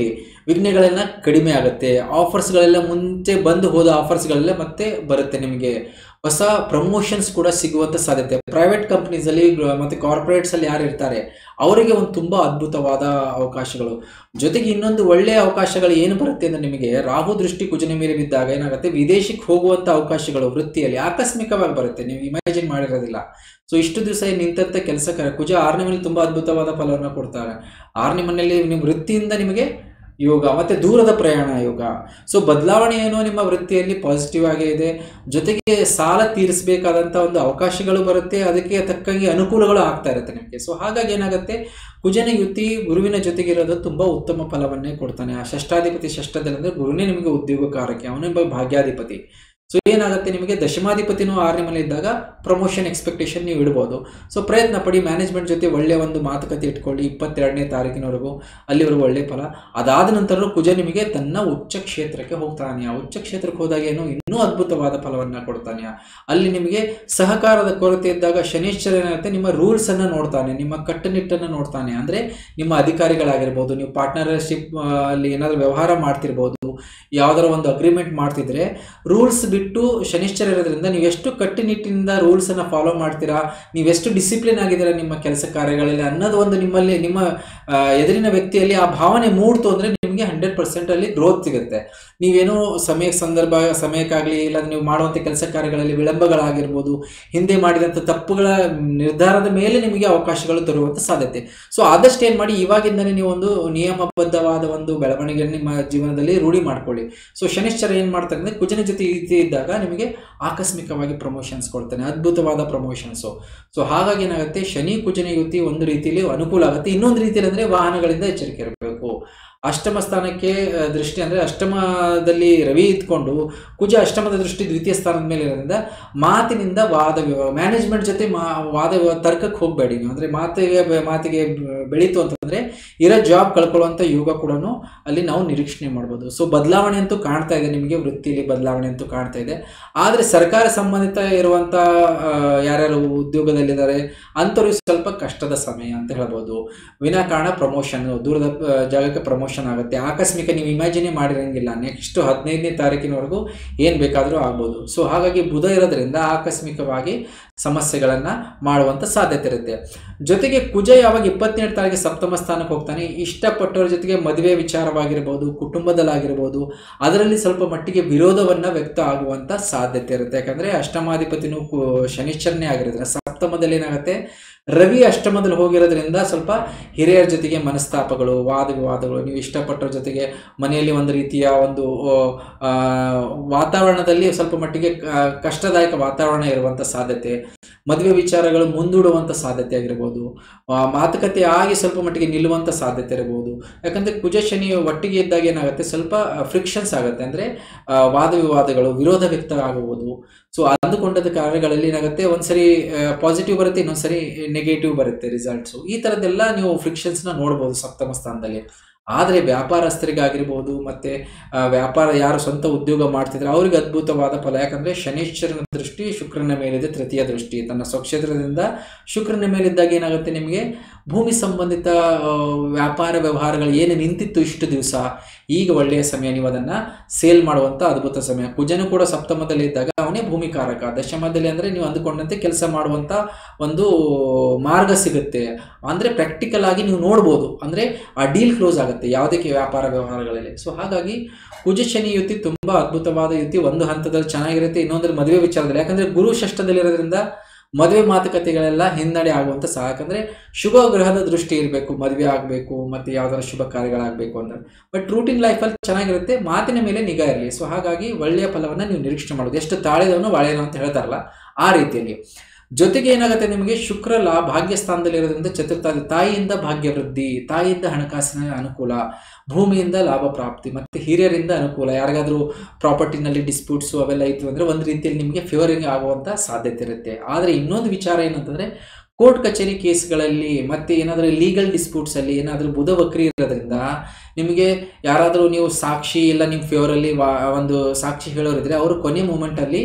ವಿಘ್ನಗಳೆಲ್ಲ ಕಡಿಮೆ ಆಗುತ್ತೆ ಆಫರ್ಸ್ಗಳೆಲ್ಲ ಮುಂಚೆ ಬಂದು ಹೋದ ಆಫರ್ಸ್ಗಳೆಲ್ಲ ಮತ್ತೆ ಬರುತ್ತೆ ನಿಮಗೆ ಹೊಸ ಪ್ರಮೋಷನ್ಸ್ ಕೂಡ ಸಿಗುವಂತ ಸಾಧ್ಯತೆ ಪ್ರೈವೇಟ್ ಕಂಪ್ನೀಸಲ್ಲಿ ಮತ್ತು ಕಾರ್ಪೊರೇಟ್ಸಲ್ಲಿ ಯಾರು ಇರ್ತಾರೆ ಅವರಿಗೆ ಒಂದು ತುಂಬ ಅದ್ಭುತವಾದ ಅವಕಾಶಗಳು ಜೊತೆಗೆ ಇನ್ನೊಂದು ಒಳ್ಳೆಯ ಅವಕಾಶಗಳು ಏನು ಬರುತ್ತೆ ಅಂದರೆ ನಿಮಗೆ ರಾಹು ದೃಷ್ಟಿ ಕುಜನ ಮೇಲೆ ಬಿದ್ದಾಗ ಏನಾಗುತ್ತೆ ವಿದೇಶಕ್ಕೆ ಹೋಗುವಂಥ ಅವಕಾಶಗಳು ವೃತ್ತಿಯಲ್ಲಿ ಆಕಸ್ಮಿಕವಾಗಿ ಬರುತ್ತೆ ನೀವು ಇಮ್ಯಾಜಿನ್ ಮಾಡಿರೋದಿಲ್ಲ ಸೊ ಇಷ್ಟು ದಿವಸ ನಿಂತಂಥ ಕೆಲಸ ಕುಜ ಆರನೇ ಮನೇಲಿ ತುಂಬ ಅದ್ಭುತವಾದ ಫಲವನ್ನು ಕೊಡ್ತಾರೆ ಆರನೇ ಮನೆಯಲ್ಲಿ ನಿಮ್ಮ ವೃತ್ತಿಯಿಂದ ನಿಮಗೆ ಯೋಗ ಮತ್ತು ದೂರದ ಪ್ರಯಾಣ ಯೋಗ ಸೊ ಬದಲಾವಣೆ ಏನೋ ನಿಮ್ಮ ವೃತ್ತಿಯಲ್ಲಿ ಪಾಸಿಟಿವ್ ಆಗೇ ಇದೆ ಜೊತೆಗೆ ಸಾಲ ತೀರಿಸಬೇಕಾದಂಥ ಒಂದು ಅವಕಾಶಗಳು ಬರುತ್ತೆ ಅದಕ್ಕೆ ತಕ್ಕಂಗೆ ಅನುಕೂಲಗಳು ಆಗ್ತಾ ಇರುತ್ತೆ ನಿಮಗೆ ಸೊ ಹಾಗಾಗಿ ಏನಾಗುತ್ತೆ ಕುಜನ ಯುತಿ ಗುರುವಿನ ಜೊತೆಗಿರೋದು ತುಂಬ ಉತ್ತಮ ಫಲವನ್ನೇ ಕೊಡ್ತಾನೆ ಆ ಷಷ್ಟಾಧಿಪತಿ ಷಷ್ಠದಲ್ಲಿ ಅಂದರೆ ಗುರುನೇ ನಿಮಗೆ ಉದ್ಯೋಗಕಾರಕ್ಕೆ ಅವನೇ ಭಾಗ್ಯಾಧಿಪತಿ ಸೊ ಏನಾಗುತ್ತೆ ನಿಮಗೆ ದಶಮಾಧಿಪತಿನೂ ಆರನೇ ಮನೆ ಇದ್ದಾಗ ಪ್ರಮೋಷನ್ ಎಕ್ಸ್ಪೆಕ್ಟೇಷನ್ ನೀವು ಇಡ್ಬೋದು ಸೊ ಪ್ರಯತ್ನ ಪಡಿ ಮ್ಯಾನೇಜ್ಮೆಂಟ್ ಜೊತೆ ಒಳ್ಳೆಯ ಒಂದು ಮಾತುಕತೆ ಇಟ್ಕೊಳ್ಳಿ ಇಪ್ಪತ್ತೆರಡನೇ ತಾರೀಕಿನವರೆಗೂ ಅಲ್ಲಿವರೆಗೂ ಒಳ್ಳೆ ಫಲ ಅದಾದ ನಂತರ ಕುಜ ನಿಮಗೆ ತನ್ನ ಉಚ್ಚ ಕ್ಷೇತ್ರಕ್ಕೆ ಹೋಗ್ತಾನೆ ಆ ಉಚ್ಚ ಕ್ಷೇತ್ರಕ್ಕೆ ಹೋದಾಗ ಏನು ಇನ್ನೂ ಅದ್ಭುತವಾದ ಫಲವನ್ನು ಕೊಡ್ತಾನೆ ಅಲ್ಲಿ ನಿಮಗೆ ಸಹಕಾರದ ಕೊರತೆ ಇದ್ದಾಗ ಶನೀಶ್ವರ ಏನಾಗುತ್ತೆ ನಿಮ್ಮ ರೂಲ್ಸನ್ನು ನೋಡ್ತಾನೆ ನಿಮ್ಮ ಕಟ್ಟುನಿಟ್ಟನ್ನು ನೋಡ್ತಾನೆ ಅಂದರೆ ನಿಮ್ಮ ಅಧಿಕಾರಿಗಳಾಗಿರ್ಬೋದು ನೀವು ಪಾರ್ಟ್ನರ್ಶಿಪ್ ಅಲ್ಲಿ ಏನಾದರೂ ವ್ಯವಹಾರ ಮಾಡ್ತಿರ್ಬೋದು ಯಾವ್ದಾರ ಒಂದು ಅಗ್ರಿಮೆಂಟ್ ಮಾಡ್ತಿದ್ರೆ ರೂಲ್ಸ್ ಬಿಟ್ಟು ಶನಿಶ್ಚರ ಇರೋದ್ರಿಂದ ನೀವು ಎಷ್ಟು ಕಟ್ಟುನಿಟ್ಟಿನಿಂದ ರೂಲ್ಸನ್ನು ಫಾಲೋ ಮಾಡ್ತೀರಾ ನೀವೆಷ್ಟು ಡಿಸಿಪ್ಲಿನ್ ಆಗಿದ್ದೀರಾ ನಿಮ್ಮ ಕೆಲಸ ಕಾರ್ಯಗಳಲ್ಲಿ ಅನ್ನೋದು ಒಂದು ನಿಮ್ಮಲ್ಲಿ ನಿಮ್ಮ ಆ, ಎದುರಿನ ವ್ಯಕ್ತಿಯಲ್ಲಿ ಆ ಭಾವನೆ ಮೂಡ್ತು ಅಂದರೆ ನಿಮಗೆ ಹಂಡ್ರೆಡ್ ಪರ್ಸೆಂಟ್ ಅಲ್ಲಿ ಗ್ರೋತ್ ಸಿಗುತ್ತೆ ನೀವೇನೋ ಸಮಯ ಸಂದರ್ಭ ಸಮಯಕ್ಕಾಗಲಿ ಇಲ್ಲ ನೀವು ಮಾಡುವಂಥ ಕೆಲಸ ಕಾರ್ಯಗಳಲ್ಲಿ ವಿಳಂಬಗಳಾಗಿರ್ಬೋದು ಹಿಂದೆ ಮಾಡಿದಂಥ ತಪ್ಪುಗಳ ನಿರ್ಧಾರದ ಮೇಲೆ ನಿಮಗೆ ಅವಕಾಶಗಳು ತರುವಂಥ ಸಾಧ್ಯತೆ ಸೊ ಆದಷ್ಟು ಏನು ಮಾಡಿ ಇವಾಗಿಂದನೇ ನೀವು ಒಂದು ನಿಯಮಬದ್ಧವಾದ ಒಂದು ಬೆಳವಣಿಗೆ ನಿಮ್ಮ ಜೀವನದಲ್ಲಿ ರೂಢಿ ಮಾಡ್ಕೊಳ್ಳಿ ಸೊ ಶನಿಶ್ಚರ ಏನು ಮಾಡ್ತಾರೆ ಅಂದರೆ ಕುಜನ ಜೊತೆ ಈ ರೀತಿ ಇದ್ದಾಗ ನಿಮಗೆ ಆಕಸ್ಮಿಕವಾಗಿ ಪ್ರಮೋಷನ್ಸ್ ಕೊಡ್ತಾನೆ ಅದ್ಭುತವಾದ ಪ್ರಮೋಷನ್ಸು ಸೊ ಹಾಗಾಗಿ ಏನಾಗುತ್ತೆ ಶನಿ ಕುಜನ ಯುತಿ ಒಂದು ರೀತಿಯಲ್ಲಿ ಅನುಕೂಲ ಆಗುತ್ತೆ ಇನ್ನೊಂದು ರೀತಿಯಲ್ಲಿ ಅಂದರೆ ವಾಹನಗಳಿಂದ ಎಚ್ಚರಿಕೆ ಇರಬೇಕು ಅಷ್ಟಮ ಸ್ಥಾನಕ್ಕೆ ಆ, ದೃಷ್ಟಿ ಅಂದರೆ ಅಷ್ಟಮದಲ್ಲಿ ರವಿ ಇದ್ಕೊಂಡು ಕುಜ ಅಷ್ಟಮದ ದೃಷ್ಟಿ ದ್ವಿತೀಯ ಸ್ಥಾನದ ಮೇಲೆ ಇರೋದ್ರಿಂದ ಮಾತಿನಿಂದ ವಾದ ವಿವಾದ ಮ್ಯಾನೇಜ್ಮೆಂಟ್ ಜೊತೆ ಮಾ ವಾದ ವಿವಾದ ತರ್ಕಕ್ಕೆ ಹೋಗಬೇಡಿ ನೀವು ಅಂದರೆ ಮಾತಿಗೆ ಬೆ- ಮಾತಿಗೆ ಬೆ- ಬೆಳೀತು ಅಂತಂದರೆ ಇರೋ ಜಾಬ್ ಕಳ್ಕೊಳ್ಳುವಂಥ ಯೋಗ ಕೂಡ ಅಲ್ಲಿ ನಾವು ನಿರೀಕ್ಷಣೆ ಮಾಡ್ಬೋದು ಸೊ ಬದಲಾವಣೆ ಅಂತೂ ಕಾಣ್ತಾ ಇದೆ ನಿಮಗೆ ವೃತ್ತಿಲಿ ಬದಲಾವಣೆ ಅಂತೂ ಕಾಣ್ತಾ ಇದೆ ಆದರೆ ಸರ್ಕಾರ ಸಂಬಂಧಿತ ಇರುವಂಥ ಆ, ಯಾರ್ಯಾರು ಉದ್ಯೋಗದಲ್ಲಿದ್ದಾರೆ ಅಂಥವ್ರಿಗೆ ಸ್ವಲ್ಪ ಕಷ್ಟದ ಸಮಯ ಅಂತ ಹೇಳ್ಬೋದು ವಿನಾಕಾರಣ ಪ್ರಮೋಷನ್ ದೂರದ ಆ, ಜಾಗಕ್ಕೆ ಪ್ರಮೋಷನ್ ಆಗುತ್ತೆ ಆಕಸ್ಮಿಕ ನೀವು ಇಮ್ಯಾಜಿನೇ ಮಾಡಿರಂಗಿಲ್ಲ ನೆಕ್ಸ್ಟ್ ಹದಿನೈದನೇ ತಾರೀಕಿನವರೆಗೂ ಏನು ಬೇಕಾದರೂ ಆಗ್ಬೋದು ಸೊ ಹಾಗಾಗಿ ಬುಧ ಇರೋದ್ರಿಂದ ಆಕಸ್ಮಿಕವಾಗಿ ಸಮಸ್ಯೆಗಳನ್ನು ಮಾಡುವಂಥ ಸಾಧ್ಯತೆ ಇರುತ್ತೆ ಜೊತೆಗೆ ಕುಜ ಯಾವಾಗ ಇಪ್ಪತ್ತೆರಡು ತಾರೀಕು ಸಪ್ತಮ ಸ್ಥಾನಕ್ಕೆ ಹೋಗ್ತಾನೆ ಇಷ್ಟಪಟ್ಟವ್ರ ಜೊತೆಗೆ ಮದುವೆ ವಿಚಾರವಾಗಿರ್ಬೋದು ಕುಟುಂಬದಲ್ಲಾಗಿರ್ಬೋದು ಅದರಲ್ಲಿ ಸ್ವಲ್ಪ ಮಟ್ಟಿಗೆ ವಿರೋಧವನ್ನು ವ್ಯಕ್ತ ಆಗುವಂಥ ಸಾಧ್ಯತೆ ಇರುತ್ತೆ ಯಾಕಂದರೆ ಅಷ್ಟಮಾಧಿಪತಿನೂ ಕು ಶನಿಶ್ಚರನೇ ಆಗಿರೋದ್ರಿಂದ ಸಪ್ತಮದಲ್ಲಿ ಏನಾಗುತ್ತೆ ರವಿ ಅಷ್ಟಮದಲ್ಲಿ ಹೋಗಿರೋದ್ರಿಂದ ಸ್ವಲ್ಪ ಹಿರಿಯರ ಜೊತೆಗೆ ಮನಸ್ತಾಪಗಳು ವಾದ ವಿವಾದಗಳು ನೀವು ಇಷ್ಟಪಟ್ಟರ ಜೊತೆಗೆ ಮನೆಯಲ್ಲಿ ಒಂದು ರೀತಿಯ ಒಂದು ಆ, ವಾತಾವರಣದಲ್ಲಿ ಸ್ವಲ್ಪ ಮಟ್ಟಿಗೆ ಕ- ಕಷ್ಟದಾಯಕ ವಾತಾವರಣ ಇರುವಂಥ ಸಾಧ್ಯತೆ ಮದುವೆ ವಿಚಾರಗಳು ಮುಂದೂಡುವಂಥ ಸಾಧ್ಯತೆ ಆಗಿರ್ಬೋದು ಆ, ಮಾತುಕತೆ ಆಗಿ ಸ್ವಲ್ಪ ಮಟ್ಟಿಗೆ ನಿಲ್ಲುವಂಥ ಸಾಧ್ಯತೆ ಇರಬಹುದು ಯಾಕಂದರೆ ಕುಜ ಶನಿ ಒಟ್ಟಿಗೆ ಇದ್ದಾಗ ಏನಾಗುತ್ತೆ ಸ್ವಲ್ಪ ಫ್ರಿಕ್ಷನ್ಸ್ ಆಗುತ್ತೆ ಅಂದರೆ ವಾದ ವಿವಾದಗಳು ವಿರೋಧ ವ್ಯಕ್ತ ಆಗಬಹುದು ಸೊ ಅಂದುಕೊಂಡದ ಕಾರ್ಯಗಳಲ್ಲಿ ಏನಾಗುತ್ತೆ ಒಂದ್ಸರಿ ಪಾಸಿಟಿವ್ ಬರುತ್ತೆ ಇನ್ನೊಂದ್ಸರಿ ನೆಗೆಟಿವ್ ಬರುತ್ತೆ ರಿಸಲ್ಟ್ಸು ಈ ಥರದ್ದೆಲ್ಲ ನೀವು ಫ್ರಿಕ್ಷನ್ಸ್ನ ನೋಡ್ಬೋದು ಸಪ್ತಮ ಸ್ಥಾನದಲ್ಲಿ ಆದರೆ ವ್ಯಾಪಾರಸ್ಥರಿಗಾಗಿರ್ಬೋದು ಮತ್ತು ವ್ಯಾಪಾರ ಯಾರು ಸ್ವಂತ ಉದ್ಯೋಗ ಮಾಡ್ತಿದ್ರೆ ಅವ್ರಿಗೆ ಅದ್ಭುತವಾದ ಫಲ ಯಾಕಂದರೆ ಶನೀಶ್ವರನ ದೃಷ್ಟಿ ಶುಕ್ರನ ಮೇಲಿದೆ ತೃತೀಯ ದೃಷ್ಟಿ ತನ್ನ ಸ್ವಕ್ಷೇತ್ರದಿಂದ ಶುಕ್ರನ ಮೇಲಿದ್ದಾಗ ಏನಾಗುತ್ತೆ ನಿಮಗೆ ಭೂಮಿ ಸಂಬಂಧಿತ ಆ, ವ್ಯಾಪಾರ ವ್ಯವಹಾರಗಳು ಏನು ನಿಂತಿತ್ತು ಇಷ್ಟು ದಿವಸ ಈಗ ಒಳ್ಳೆಯ ಸಮಯ ನೀವು ಅದನ್ನು ಸೇಲ್ ಮಾಡುವಂಥ ಅದ್ಭುತ ಸಮಯ ಕುಜನು ಕೂಡ ಸಪ್ತಮದಲ್ಲಿ ಇದ್ದಾಗ ಅವನೇ ಭೂಮಿಕಾರಕ ದಶಮದಲ್ಲಿ ಅಂದರೆ ನೀವು ಅಂದುಕೊಂಡಂತೆ ಕೆಲಸ ಮಾಡುವಂಥ ಒಂದು ಮಾರ್ಗ ಸಿಗುತ್ತೆ ಅಂದರೆ ಪ್ರಾಕ್ಟಿಕಲ್ ಆಗಿ ನೀವು ನೋಡ್ಬೋದು ಅಂದರೆ ಆ ಡೀಲ್ ಕ್ಲೋಸ್ ಆಗುತ್ತೆ ಯಾವುದಕ್ಕೆ ವ್ಯಾಪಾರ ವ್ಯವಹಾರಗಳಲ್ಲಿ ಸೊ ಹಾಗಾಗಿ ಕುಜ ಶನಿ ಯುತಿ ತುಂಬ ಅದ್ಭುತವಾದ ಯುತಿ ಒಂದು ಹಂತದಲ್ಲಿ ಚೆನ್ನಾಗಿರುತ್ತೆ ಇನ್ನೊಂದ್ರ ಮದುವೆ ವಿಚಾರದಲ್ಲಿ ಯಾಕಂದರೆ ಗುರು ಷಷ್ಠದಲ್ಲಿರೋದ್ರಿಂದ ಮದುವೆ ಮಾತುಕತೆಗಳೆಲ್ಲ ಹಿನ್ನಡೆ ಆಗುವಂಥ ಸಹ ಯಾಕಂದರೆ ಶುಭ ಗ್ರಹದ ದೃಷ್ಟಿ ಇರಬೇಕು ಮದುವೆ ಆಗಬೇಕು ಮತ್ತು ಯಾವ್ದಾರ ಶುಭ ಕಾರ್ಯಗಳಾಗಬೇಕು ಅಂದರೆ ಬಟ್ ರೂಟೀನ್ ಲೈಫಲ್ಲಿ ಚೆನ್ನಾಗಿರುತ್ತೆ ಮಾತಿನ ಮೇಲೆ ನಿಗಾ ಇರಲಿ ಸೊ ಹಾಗಾಗಿ ಒಳ್ಳೆಯ ಫಲವನ್ನು ನೀವು ನಿರೀಕ್ಷಣೆ ಮಾಡೋದು ಎಷ್ಟು ತಾಳಿದವನು ಬಾಳೆನೋ ಅಂತ ಹೇಳ್ತಾರಲ್ಲ ಆ ರೀತಿಯಲ್ಲಿ ಜೊತೆಗೆ ಏನಾಗುತ್ತೆ ನಿಮಗೆ ಶುಕ್ರ ಲಾ ಭಾಗ್ಯ ಸ್ಥಾನದಲ್ಲಿರೋದ್ರಿಂದ ಚತುರ್ಥಾದಿ ತಾಯಿಯಿಂದ ಭಾಗ್ಯ ವೃದ್ಧಿ ತಾಯಿಯಿಂದ ಹಣಕಾಸಿನ ಅನುಕೂಲ ಭೂಮಿಯಿಂದ ಲಾಭ ಪ್ರಾಪ್ತಿ ಮತ್ತು ಹಿರಿಯರಿಂದ ಅನುಕೂಲ ಯಾರಿಗಾದರೂ ಪ್ರಾಪರ್ಟಿನಲ್ಲಿ ಡಿಸ್ಪ್ಯೂಟ್ಸು ಅವೆಲ್ಲ ಇತ್ತು ಅಂದರೆ ಒಂದು ರೀತಿಯಲ್ಲಿ ನಿಮಗೆ ಫೇವರಿಂಗ್ ಆಗುವಂಥ ಸಾಧ್ಯತೆ ಇರುತ್ತೆ ಆದರೆ ಇನ್ನೊಂದು ವಿಚಾರ ಏನಂತಂದರೆ ಕೋರ್ಟ್ ಕಚೇರಿ ಕೇಸ್ಗಳಲ್ಲಿ ಮತ್ತು ಏನಾದರೂ ಲೀಗಲ್ ಡಿಸ್ಪ್ಯೂಟ್ಸಲ್ಲಿ ಏನಾದರೂ ಬುಧ ವಕ್ರಿ ಇರೋದ್ರಿಂದ ನಿಮಗೆ ಯಾರಾದರೂ ನೀವು ಸಾಕ್ಷಿ ಇಲ್ಲ ನಿಮ್ಮ ಫೇವರಲ್ಲಿ ವಾ ಒಂದು ಸಾಕ್ಷಿ ಹೇಳೋರಿದ್ರೆ ಅವರು ಕೊನೆ ಮೂಮೆಂಟಲ್ಲಿ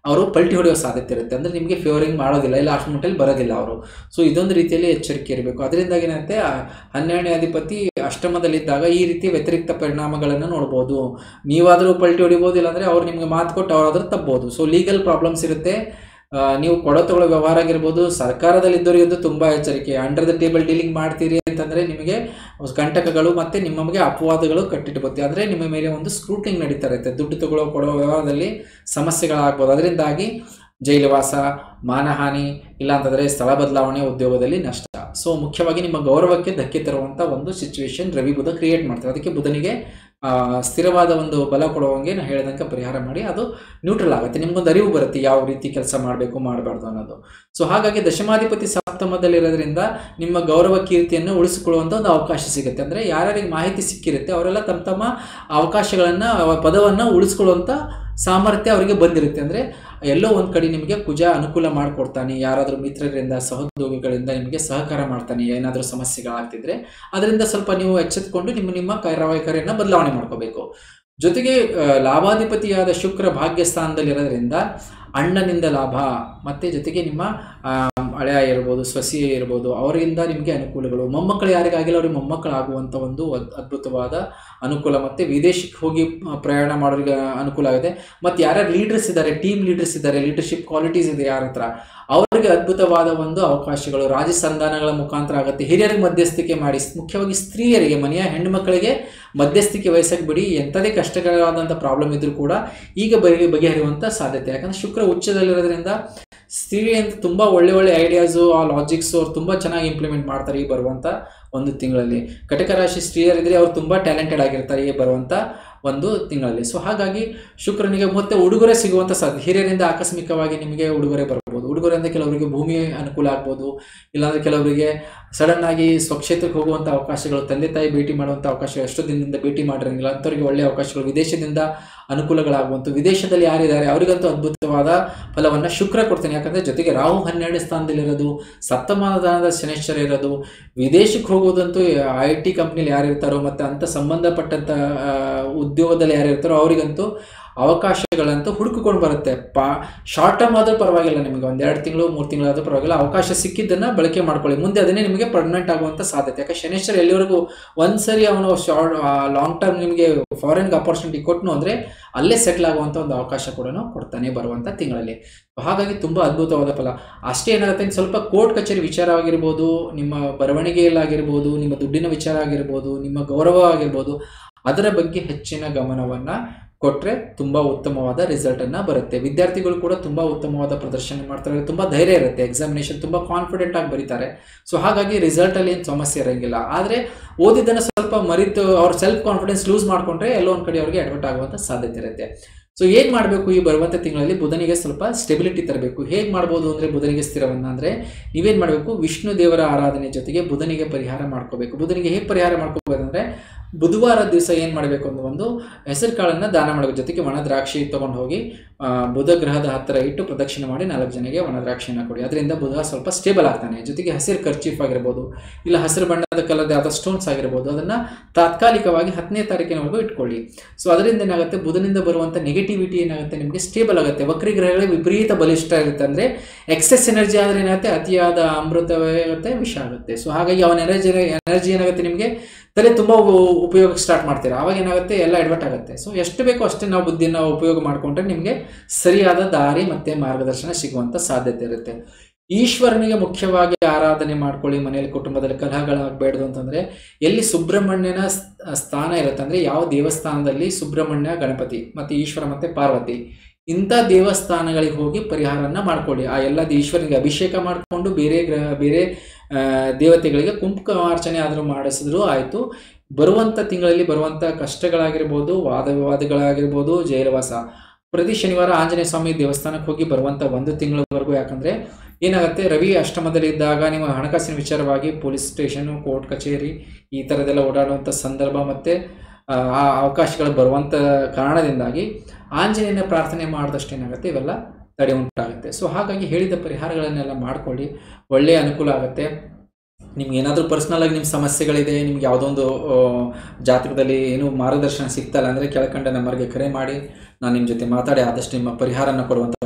ಅವರು ಪಲ್ಟಿ ಹೊಡೆಯೋ ಸಾಧ್ಯತೆ ಇರುತ್ತೆ ಅಂದರೆ ನಿಮಗೆ ಫೇವರಿಂಗ್ ಮಾಡೋದಿಲ್ಲ ಇಲ್ಲ ಅಷ್ಟು ಮಟ್ಟಲ್ಲಿ ಬರೋದಿಲ್ಲ ಅವರು ಸೊ ಇದೊಂದು ರೀತಿಯಲ್ಲಿ ಎಚ್ಚರಿಕೆ ಇರಬೇಕು ಅದರಿಂದ ಏನಾಗುತ್ತೆ ಆ ಹನ್ನೆರಡನೇ ಅಧಿಪತಿ ಅಷ್ಟಮದಲ್ಲಿದ್ದಾಗ ಈ ರೀತಿ ವ್ಯತಿರಿಕ್ತ ಪರಿಣಾಮಗಳನ್ನು ನೋಡ್ಬೋದು ನೀವಾದರೂ ಪಲ್ಟಿ ಹೊಡಿಬೋದು ಇಲ್ಲಾಂದರೆ ಅವ್ರು ನಿಮಗೆ ಮಾತು ಕೊಟ್ಟು ಅವರಾದ್ರೂ ತಪ್ಬೋದು ಸೊ ಲೀಗಲ್ ಪ್ರಾಬ್ಲಮ್ಸ್ ಇರುತ್ತೆ ಆ, ನೀವು ಕೊಡೋ ತಗೊಳ್ಳೋ ವ್ಯವಹಾರ ಆಗಿರ್ಬೋದು ಸರ್ಕಾರದಲ್ಲಿದ್ದವರಿಗಂತೂ ತುಂಬ ಎಚ್ಚರಿಕೆ ಅಂಡರ್ ದ ಟೇಬಲ್ ಡೀಲಿಂಗ್ ಮಾಡ್ತೀರಿ ಅಂತಂದರೆ ನಿಮಗೆ ಕಂಟಕಗಳು ಮತ್ತು ನಿಮಗೆ ಅಪವಾದಗಳು ಕಟ್ಟಿಟ್ಬೋದು ಆದರೆ ನಿಮ್ಮ ಮೇಲೆ ಒಂದು ಸ್ಕ್ರೂಟಿಂಗ್ ನಡೀತಾ ಇರುತ್ತೆ ದುಡ್ಡು ತಗೊಳ್ಳೋ ಕೊಡೋ ವ್ಯವಹಾರದಲ್ಲಿ ಸಮಸ್ಯೆಗಳಾಗ್ಬೋದು ಅದರಿಂದಾಗಿ ಜೈಲುವಾಸ ಮಾನಹಾನಿ ಇಲ್ಲಾಂತಂದರೆ ಸ್ಥಳ ಬದಲಾವಣೆ ಉದ್ಯೋಗದಲ್ಲಿ ನಷ್ಟ ಸೊ ಮುಖ್ಯವಾಗಿ ನಿಮ್ಮ ಗೌರವಕ್ಕೆ ಧಕ್ಕೆ ತರುವಂಥ ಒಂದು ಸಿಚುವೇಶನ್ ರವಿ ಬುಧ ಕ್ರಿಯೇಟ್ ಮಾಡ್ತಾರೆ ಅದಕ್ಕೆ ಬುಧನಿಗೆ ಆ, ಸ್ಥಿರವಾದ ಒಂದು ಬಲ ಕೊಡುವಂಗೆ ನಾನು ಹೇಳಿದಂಗೆ ಪರಿಹಾರ ಮಾಡಿ ಅದು ನ್ಯೂಟ್ರಲ್ ಆಗುತ್ತೆ ನಿಮ್ಗೊಂದು ಅರಿವು ಬರುತ್ತೆ ಯಾವ ರೀತಿ ಕೆಲಸ ಮಾಡಬೇಕು ಮಾಡಬಾರ್ದು ಅನ್ನೋದು ಸೊ ಹಾಗಾಗಿ ದಶಮಾಧಿಪತಿ ಸಪ್ತಮದಲ್ಲಿರೋದ್ರಿಂದ ನಿಮ್ಮ ಗೌರವ ಕೀರ್ತಿಯನ್ನು ಉಳಿಸಿಕೊಳ್ಳುವಂಥ ಒಂದು ಅವಕಾಶ ಸಿಗುತ್ತೆ ಅಂದರೆ ಯಾರ್ಯಾರಿಗೆ ಮಾಹಿತಿ ಸಿಕ್ಕಿರುತ್ತೆ ಅವರೆಲ್ಲ ತಮ್ಮ ತಮ್ಮ ಅವಕಾಶಗಳನ್ನು ಪದವನ್ನು ಉಳಿಸ್ಕೊಳ್ಳುವಂಥ ಸಾಮರ್ಥ್ಯ ಅವರಿಗೆ ಬಂದಿರುತ್ತೆ ಅಂದರೆ ಎಲ್ಲೋ ಒಂದು ಕಡೆ ನಿಮಗೆ ಕುಜ ಅನುಕೂಲ ಮಾಡಿಕೊಡ್ತಾನೆ ಯಾರಾದರೂ ಮಿತ್ರರಿಂದ ಸಹೋದ್ಯೋಗಿಗಳಿಂದ ನಿಮಗೆ ಸಹಕಾರ ಮಾಡ್ತಾನೆ ಏನಾದರೂ ಸಮಸ್ಯೆಗಳಾಗ್ತಿದ್ರೆ ಅದರಿಂದ ಸ್ವಲ್ಪ ನೀವು ಎಚ್ಚೆತ್ಕೊಂಡು ನಿಮ್ಮ ನಿಮ್ಮ ಕಾರ್ಯವೈಖರಿಯನ್ನು ಬದಲಾವಣೆ ಮಾಡ್ಕೋಬೇಕು ಜೊತೆಗೆ ಆ, ಲಾಭಾಧಿಪತಿಯಾದ ಶುಕ್ರ ಭಾಗ್ಯ ಸ್ಥಾನದಲ್ಲಿರೋದ್ರಿಂದ ಅಣ್ಣನಿಂದ ಲಾಭ ಮತ್ತು ಜೊತೆಗೆ ನಿಮ್ಮ ಆ, ಹಳೆಯ ಇರ್ಬೋದು ಸೊಸಿ ಇರ್ಬೋದು ಅವರಿಂದ ನಿಮಗೆ ಅನುಕೂಲಗಳು ಮೊಮ್ಮಕ್ಕಳು ಯಾರಿಗಾಗಿಲ್ಲ ಅವ್ರಿಗೆ ಮೊಮ್ಮಕ್ಕಳಾಗುವಂಥ ಒಂದು ಅದ್- ಅದ್ಭುತವಾದ ಅನುಕೂಲ ಮತ್ತು ವಿದೇಶಕ್ಕೆ ಹೋಗಿ ಆ, ಪ್ರಯಾಣ ಮಾಡೋರಿಗೆ ಅನುಕೂಲ ಆಗಿದೆ ಮತ್ತು ಯಾರ್ಯಾರು ಲೀಡರ್ಸ್ ಇದ್ದಾರೆ ಟೀಮ್ ಲೀಡರ್ಸ್ ಇದ್ದಾರೆ ಲೀಡರ್ಶಿಪ್ ಕ್ವಾಲಿಟೀಸ್ ಇದೆ ಯಾರ ಹತ್ರ ಅವರಿಗೆ ಅದ್ಭುತವಾದ ಒಂದು ಅವಕಾಶಗಳು ರಾಜಸಂಧಾನಗಳ ಮುಖಾಂತರ ಆಗುತ್ತೆ ಹಿರಿಯರಿಗೆ ಮಧ್ಯಸ್ಥಿಕೆ ಮಾಡಿ ಮುಖ್ಯವಾಗಿ ಸ್ತ್ರೀಯರಿಗೆ ಮನೆಯ ಹೆಣ್ಣು ಮಕ್ಕಳಿಗೆ ಮಧ್ಯಸ್ಥಿಕೆ ವಹಿಸಕ್ಕೆ ಬಿಡಿ ಎಂಥದೇ ಕಷ್ಟಕರವಾದಂಥ ಪ್ರಾಬ್ಲಮ್ ಇದ್ರೂ ಕೂಡ ಈಗ ಬಗೆ ಬಗೆಹರಿಯುವಂಥ ಸಾಧ್ಯತೆ ಯಾಕಂದರೆ ಶುಕ್ರ ಉಚ್ಚದಲ್ಲಿರೋದ್ರಿಂದ ಸ್ತ್ರೀಯಂತ ತುಂಬ ಒಳ್ಳೆ ಒಳ್ಳೆ ಐಡಿಯಾಸು ಆ ಲಾಜಿಕ್ಸು ಅವ್ರು ತುಂಬ ಚೆನ್ನಾಗಿ ಇಂಪ್ಲಿಮೆಂಟ್ ಮಾಡ್ತಾರೆ ಈ ಬರುವಂಥ ಒಂದು ತಿಂಗಳಲ್ಲಿ ಕಟಕ ರಾಶಿ ಸ್ತ್ರೀಯರಿದ್ರೆ ಅವ್ರು ತುಂಬ ಟ್ಯಾಲೆಂಟೆಡ್ ಆಗಿರ್ತಾರೆ ಈ ಬರುವಂಥ ಒಂದು ತಿಂಗಳಲ್ಲಿ ಸೊ ಹಾಗಾಗಿ ಶುಕ್ರನಿಗೆ ಮತ್ತೆ ಉಡುಗೊರೆ ಸಿಗುವಂಥ ಸಾಧ್ಯ ಹಿರಿಯರಿಂದ ಆಕಸ್ಮಿಕವಾಗಿ ನಿಮಗೆ ಉಡುಗೊರೆ ಬರ್ಬೋದು ಉಡುಗೊರೆಯಿಂದ ಕೆಲವರಿಗೆ ಭೂಮಿ ಅನುಕೂಲ ಆಗ್ಬೋದು ಇಲ್ಲಾಂದರೆ ಕೆಲವರಿಗೆ ಸಡನ್ ಆಗಿ ಸ್ವಕ್ಷೇತ್ರಕ್ಕೆ ಹೋಗುವಂಥ ಅವಕಾಶಗಳು ತಂದೆ ತಾಯಿ ಭೇಟಿ ಮಾಡುವಂಥ ಅವಕಾಶಗಳು ಎಷ್ಟೋ ದಿನದಿಂದ ಭೇಟಿ ಮಾಡಿರಂಗಿಲ್ಲ ಅಂಥವ್ರಿಗೆ ಒಳ್ಳೆಯ ಅವಕಾಶಗಳು ವಿದೇಶದಿಂದ ಅನುಕೂಲಗಳಾಗುವಂಥ ವಿದೇಶದಲ್ಲಿ ಯಾರಿದ್ದಾರೆ ಅವರಿಗಂತೂ ಅದ್ಭುತವಾದ ಫಲವನ್ನು ಶುಕ್ರ ಕೊಡ್ತಾನೆ ಯಾಕಂದರೆ ಜೊತೆಗೆ ರಾಹು ಹನ್ನೆರಡು ಸ್ಥಾನದಲ್ಲಿರೋದು ಸಪ್ತಮಾನದ ಶನೇಶ್ವರ ಇರೋದು ವಿದೇಶಕ್ಕೆ ಹೋಗೋದಂತೂ ಐ ಟಿ ಕಂಪ್ನಿಲಿ ಯಾರು ಇರ್ತಾರೋ ಮತ್ತು ಅಂಥ ಸಂಬಂಧಪಟ್ಟಂಥ ಆ, ಉದ್ಯೋಗದಲ್ಲಿ ಯಾರು ಇರ್ತಾರೋ ಅವರಿಗಂತೂ ಅವಕಾಶಗಳಂತೂ ಹುಡುಕಿಕೊಂಡು ಬರುತ್ತೆ ಪಾ ಶಾರ್ಟ್ ಟರ್ಮ್ ಆದರೂ ಪರವಾಗಿಲ್ಲ ನಿಮಗೆ ಒಂದು ಎರಡು ತಿಂಗಳು ಮೂರು ತಿಂಗಳಾದರೂ ಪರವಾಗಿಲ್ಲ ಅವಕಾಶ ಸಿಕ್ಕಿದ್ದನ್ನು ಬಳಕೆ ಮಾಡ್ಕೊಳ್ಳಿ ಮುಂದೆ ಅದನ್ನೇ ನಿಮಗೆ ಪರ್ಮನೆಂಟ್ ಆಗುವಂಥ ಸಾಧ್ಯತೆ ಯಾಕೆ ಶನೇಶ್ವರ ಎಲ್ಲಿವರೆಗೂ ಒಂದ್ಸರಿ ಅವನು ಶಾರ್ಟ್ ಲಾಂಗ್ ಟರ್ಮ್ ನಿಮಗೆ ಫಾರಿನ್ಗೆ ಅಪರ್ಚುನಿಟಿ ಕೊಟ್ಟನು ಅಂದರೆ ಅಲ್ಲೇ ಸೆಟ್ಲ್ ಆಗುವಂಥ ಒಂದು ಅವಕಾಶ ಕೂಡ ಕೊಡ್ತಾನೆ ಬರುವಂಥ ತಿಂಗಳಲ್ಲಿ ಹಾಗಾಗಿ ತುಂಬ ಅದ್ಭುತವಾದ ಫಲ ಅಷ್ಟೇ ಏನಾಗುತ್ತೆ ಇನ್ನು ಸ್ವಲ್ಪ ಕೋರ್ಟ್ ಕಚೇರಿ ವಿಚಾರ ಆಗಿರ್ಬೋದು ನಿಮ್ಮ ಬರವಣಿಗೆಯಲ್ಲಾಗಿರ್ಬೋದು ನಿಮ್ಮ ದುಡ್ಡಿನ ವಿಚಾರ ಆಗಿರ್ಬೋದು ನಿಮ್ಮ ಗೌರವ ಆಗಿರ್ಬೋದು ಅದರ ಬಗ್ಗೆ ಹೆಚ್ಚಿನ ಗಮನವನ್ನು ಕೊಟ್ಟರೆ ತುಂಬ ಉತ್ತಮವಾದ ರಿಸಲ್ಟನ್ನು ಬರುತ್ತೆ ವಿದ್ಯಾರ್ಥಿಗಳು ಕೂಡ ತುಂಬ ಉತ್ತಮವಾದ ಪ್ರದರ್ಶನ ಮಾಡ್ತಾರೆ ತುಂಬ ಧೈರ್ಯ ಇರುತ್ತೆ ಎಕ್ಸಾಮಿನೇಷನ್ ತುಂಬ ಕಾನ್ಫಿಡೆಂಟ್ ಆಗಿ ಬರೀತಾರೆ ಸೊ ಹಾಗಾಗಿ ರಿಸಲ್ಟಲ್ಲಿ ಏನು ಸಮಸ್ಯೆ ಇರೋಂಗಿಲ್ಲ ಆದರೆ ಓದಿದ್ದನ್ನು ಸ್ವಲ್ಪ ಮರಿತು ಅವ್ರ ಸೆಲ್ಫ್ ಕಾನ್ಫಿಡೆನ್ಸ್ ಲೂಸ್ ಮಾಡಿಕೊಂಡ್ರೆ ಎಲ್ಲೋ ಒಂದು ಕಡೆ ಅವ್ರಿಗೆ ಅಡ್ವರ್ಟ್ ಆಗುವಂಥ ಸಾಧ್ಯತೆ ಇರುತ್ತೆ ಸೊ ಏನು ಮಾಡಬೇಕು ಈ ಬರುವಂಥ ತಿಂಗಳಲ್ಲಿ ಬುಧನಿಗೆ ಸ್ವಲ್ಪ ಸ್ಟೆಬಿಲಿಟಿ ತರಬೇಕು ಹೇಗೆ ಮಾಡ್ಬೋದು ಅಂದರೆ ಬುಧನಿಗೆ ಸ್ಥಿರವನ್ನು ಅಂದರೆ ನೀವೇನು ಮಾಡಬೇಕು ವಿಷ್ಣು ದೇವರ ಆರಾಧನೆ ಜೊತೆಗೆ ಬುಧನಿಗೆ ಪರಿಹಾರ ಮಾಡ್ಕೋಬೇಕು ಬುಧನಿಗೆ ಹೇಗೆ ಪರಿಹಾರ ಮಾಡ್ಕೋಬೇಕಂದ್ರೆ ಬುಧವಾರ ದಿವಸ ಏನು ಮಾಡಬೇಕು ಅನ್ನೋ ಒಂದು ಹೆಸರು ಕಾಳನ್ನು ದಾನ ಮಾಡಬೇಕು ಜೊತೆಗೆ ಒಣ ದ್ರಾಕ್ಷಿ ತೊಗೊಂಡು ಹೋಗಿ ಆ, ಬುಧ ಗ್ರಹದ ಹತ್ತಿರ ಇಟ್ಟು ಪ್ರದಕ್ಷಿಣೆ ಮಾಡಿ ನಾಲ್ಕು ಜನಕ್ಕೆ ಒಣ ದ್ರಾಕ್ಷಿಯನ್ನು ಕೊಡಿ ಅದರಿಂದ ಬುಧ ಸ್ವಲ್ಪ ಸ್ಟೇಬಲ್ ಆಗ್ತಾನೆ ಜೊತೆಗೆ ಹಸಿರು ಖರ್ಚೀಫ್ ಆಗಿರ್ಬೋದು ಇಲ್ಲ ಹಸಿರು ಬಣ್ಣದ ಕಲರ್ದ ಯಾವುದೋ ಸ್ಟೋನ್ಸ್ ಆಗಿರ್ಬೋದು ಅದನ್ನು ತಾತ್ಕಾಲಿಕವಾಗಿ ಹತ್ತನೇ ತಾರೀಕಿನವರೆಗೂ ಇಟ್ಕೊಳ್ಳಿ ಸೊ ಅದರಿಂದ ಏನಾಗುತ್ತೆ ಬುಧನಿಂದ ಬರುವಂಥ ನೆಗೆಟಿವಿಟಿ ಏನಾಗುತ್ತೆ ನಿಮಗೆ ಸ್ಟೇಬಲ್ ಆಗುತ್ತೆ ವಕ್ರಿ ಗ್ರಹಗಳೇ ವಿಪರೀತ ಬಲಿಷ್ಠ ಇರುತ್ತೆ ಅಂದರೆ ಎಕ್ಸೆಸ್ ಎನರ್ಜಿ ಆದರೆ ಏನಾಗುತ್ತೆ ಅತಿಯಾದ ಅಮೃತವೇ ಆಗುತ್ತೆ ವಿಷ ಆಗುತ್ತೆ ಸೊ ಹಾಗಾಗಿ ಅವನ ಎನರ್ಜಿ ಎನರ್ಜಿ ಏನಾಗುತ್ತೆ ನಿಮಗೆ ತಲೆ ತುಂಬ ಉಪಯೋಗಕ್ಕೆ ಸ್ಟಾರ್ಟ್ ಮಾಡ್ತೀರಾ ಆವಾಗ ಏನಾಗುತ್ತೆ ಎಲ್ಲ ಎಡ್ವರ್ಟ್ ಆಗುತ್ತೆ ಸೊ ಎಷ್ಟು ಬೇಕೋ ಅಷ್ಟೇ ನಾವು ಬುದ್ಧಿನ ಉಪಯೋಗ ಮಾಡಿಕೊಂಡ್ರೆ ನಿಮಗೆ ಸರಿಯಾದ ದಾರಿ ಮತ್ತು ಮಾರ್ಗದರ್ಶನ ಸಿಗುವಂಥ ಸಾಧ್ಯತೆ ಇರುತ್ತೆ ಈಶ್ವರನಿಗೆ ಮುಖ್ಯವಾಗಿ ಆರಾಧನೆ ಮಾಡ್ಕೊಳ್ಳಿ ಮನೆಯಲ್ಲಿ ಕುಟುಂಬದಲ್ಲಿ ಕಲಹಗಳಾಗಬೇಡ್ದು ಅಂತಂದರೆ ಎಲ್ಲಿ ಸುಬ್ರಹ್ಮಣ್ಯನ ಸ್- ಸ್ಥಾನ ಇರುತ್ತೆ ಅಂದರೆ ಯಾವ ದೇವಸ್ಥಾನದಲ್ಲಿ ಸುಬ್ರಹ್ಮಣ್ಯ ಗಣಪತಿ ಮತ್ತು ಈಶ್ವರ ಮತ್ತು ಪಾರ್ವತಿ ಇಂಥ ದೇವಸ್ಥಾನಗಳಿಗೆ ಹೋಗಿ ಪರಿಹಾರನ ಮಾಡ್ಕೊಳ್ಳಿ ಆ ಎಲ್ಲ ಈಶ್ವರನಿಗೆ ಅಭಿಷೇಕ ಮಾಡಿಕೊಂಡು ಬೇರೆ ಗ್ರಹ ಬೇರೆ ಆ, ದೇವತೆಗಳಿಗೆ ಕುಂಕುಮಾರ್ಚನೆ ಆದರೂ ಮಾಡಿಸಿದ್ರು ಆಯಿತು ಬರುವಂಥ ತಿಂಗಳಲ್ಲಿ ಬರುವಂಥ ಕಷ್ಟಗಳಾಗಿರ್ಬೋದು ವಾದ ವಿವಾದಗಳಾಗಿರ್ಬೋದು ಜೈಲವಾಸ ಪ್ರತಿ ಶನಿವಾರ ಆಂಜನೇಯ ಸ್ವಾಮಿ ದೇವಸ್ಥಾನಕ್ಕೆ ಹೋಗಿ ಬರುವಂಥ ಒಂದು ತಿಂಗಳವರೆಗೂ ಯಾಕಂದರೆ ಏನಾಗುತ್ತೆ ರವಿ ಅಷ್ಟಮದಲ್ಲಿ ಇದ್ದಾಗ ನಿಮ್ಮ ಹಣಕಾಸಿನ ವಿಚಾರವಾಗಿ ಪೊಲೀಸ್ ಸ್ಟೇಷನು ಕೋರ್ಟ್ ಕಚೇರಿ ಈ ಥರದ್ದೆಲ್ಲ ಓಡಾಡುವಂಥ ಸಂದರ್ಭ ಮತ್ತು ಆ ಆ ಅವಕಾಶಗಳು ಬರುವಂಥ ಕಾರಣದಿಂದಾಗಿ ಆಂಜನೇಯನ ಪ್ರಾರ್ಥನೆ ಮಾಡಿದಷ್ಟು ಏನಾಗುತ್ತೆ ಇವೆಲ್ಲ ತಡೆ ಉಂಟಾಗುತ್ತೆ ಸೊ ಹಾಗಾಗಿ ಹೇಳಿದ ಪರಿಹಾರಗಳನ್ನೆಲ್ಲ ಮಾಡ್ಕೊಳ್ಳಿ ಒಳ್ಳೆಯ ಅನುಕೂಲ ಆಗುತ್ತೆ ನಿಮ್ಗೆ ಏನಾದರೂ ಪರ್ಸ್ನಲಾಗಿ ನಿಮ್ಮ ಸಮಸ್ಯೆಗಳಿದೆ ನಿಮ್ಗೆ ಯಾವುದೋ ಒಂದು ಆ, ಜಾತಕದಲ್ಲಿ ಏನೂ ಮಾರ್ಗದರ್ಶನ ಸಿಗ್ತಲ್ಲ ಅಂದರೆ ಕೆಳಕಂಡ ನಂಬರ್ಗೆ ಕರೆ ಮಾಡಿ ನಾನು ನಿಮ್ಮ ಜೊತೆ ಮಾತಾಡಿ ಆದಷ್ಟು ನಿಮ್ಮ ಪರಿಹಾರನ ಕೊಡುವಂಥ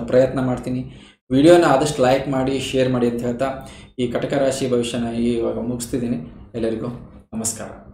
ಪ್ರಯತ್ನ ಮಾಡ್ತೀನಿ ವಿಡಿಯೋನ ಆದಷ್ಟು ಲೈಕ್ ಮಾಡಿ ಶೇರ್ ಮಾಡಿ ಅಂತ ಹೇಳ್ತಾ ಈ ಕಟಕ ರಾಶಿ ಭವಿಷ್ಯನ ಇವಾಗ ಮುಗಿಸ್ತಿದ್ದೀನಿ ಎಲ್ಲರಿಗೂ ನಮಸ್ಕಾರ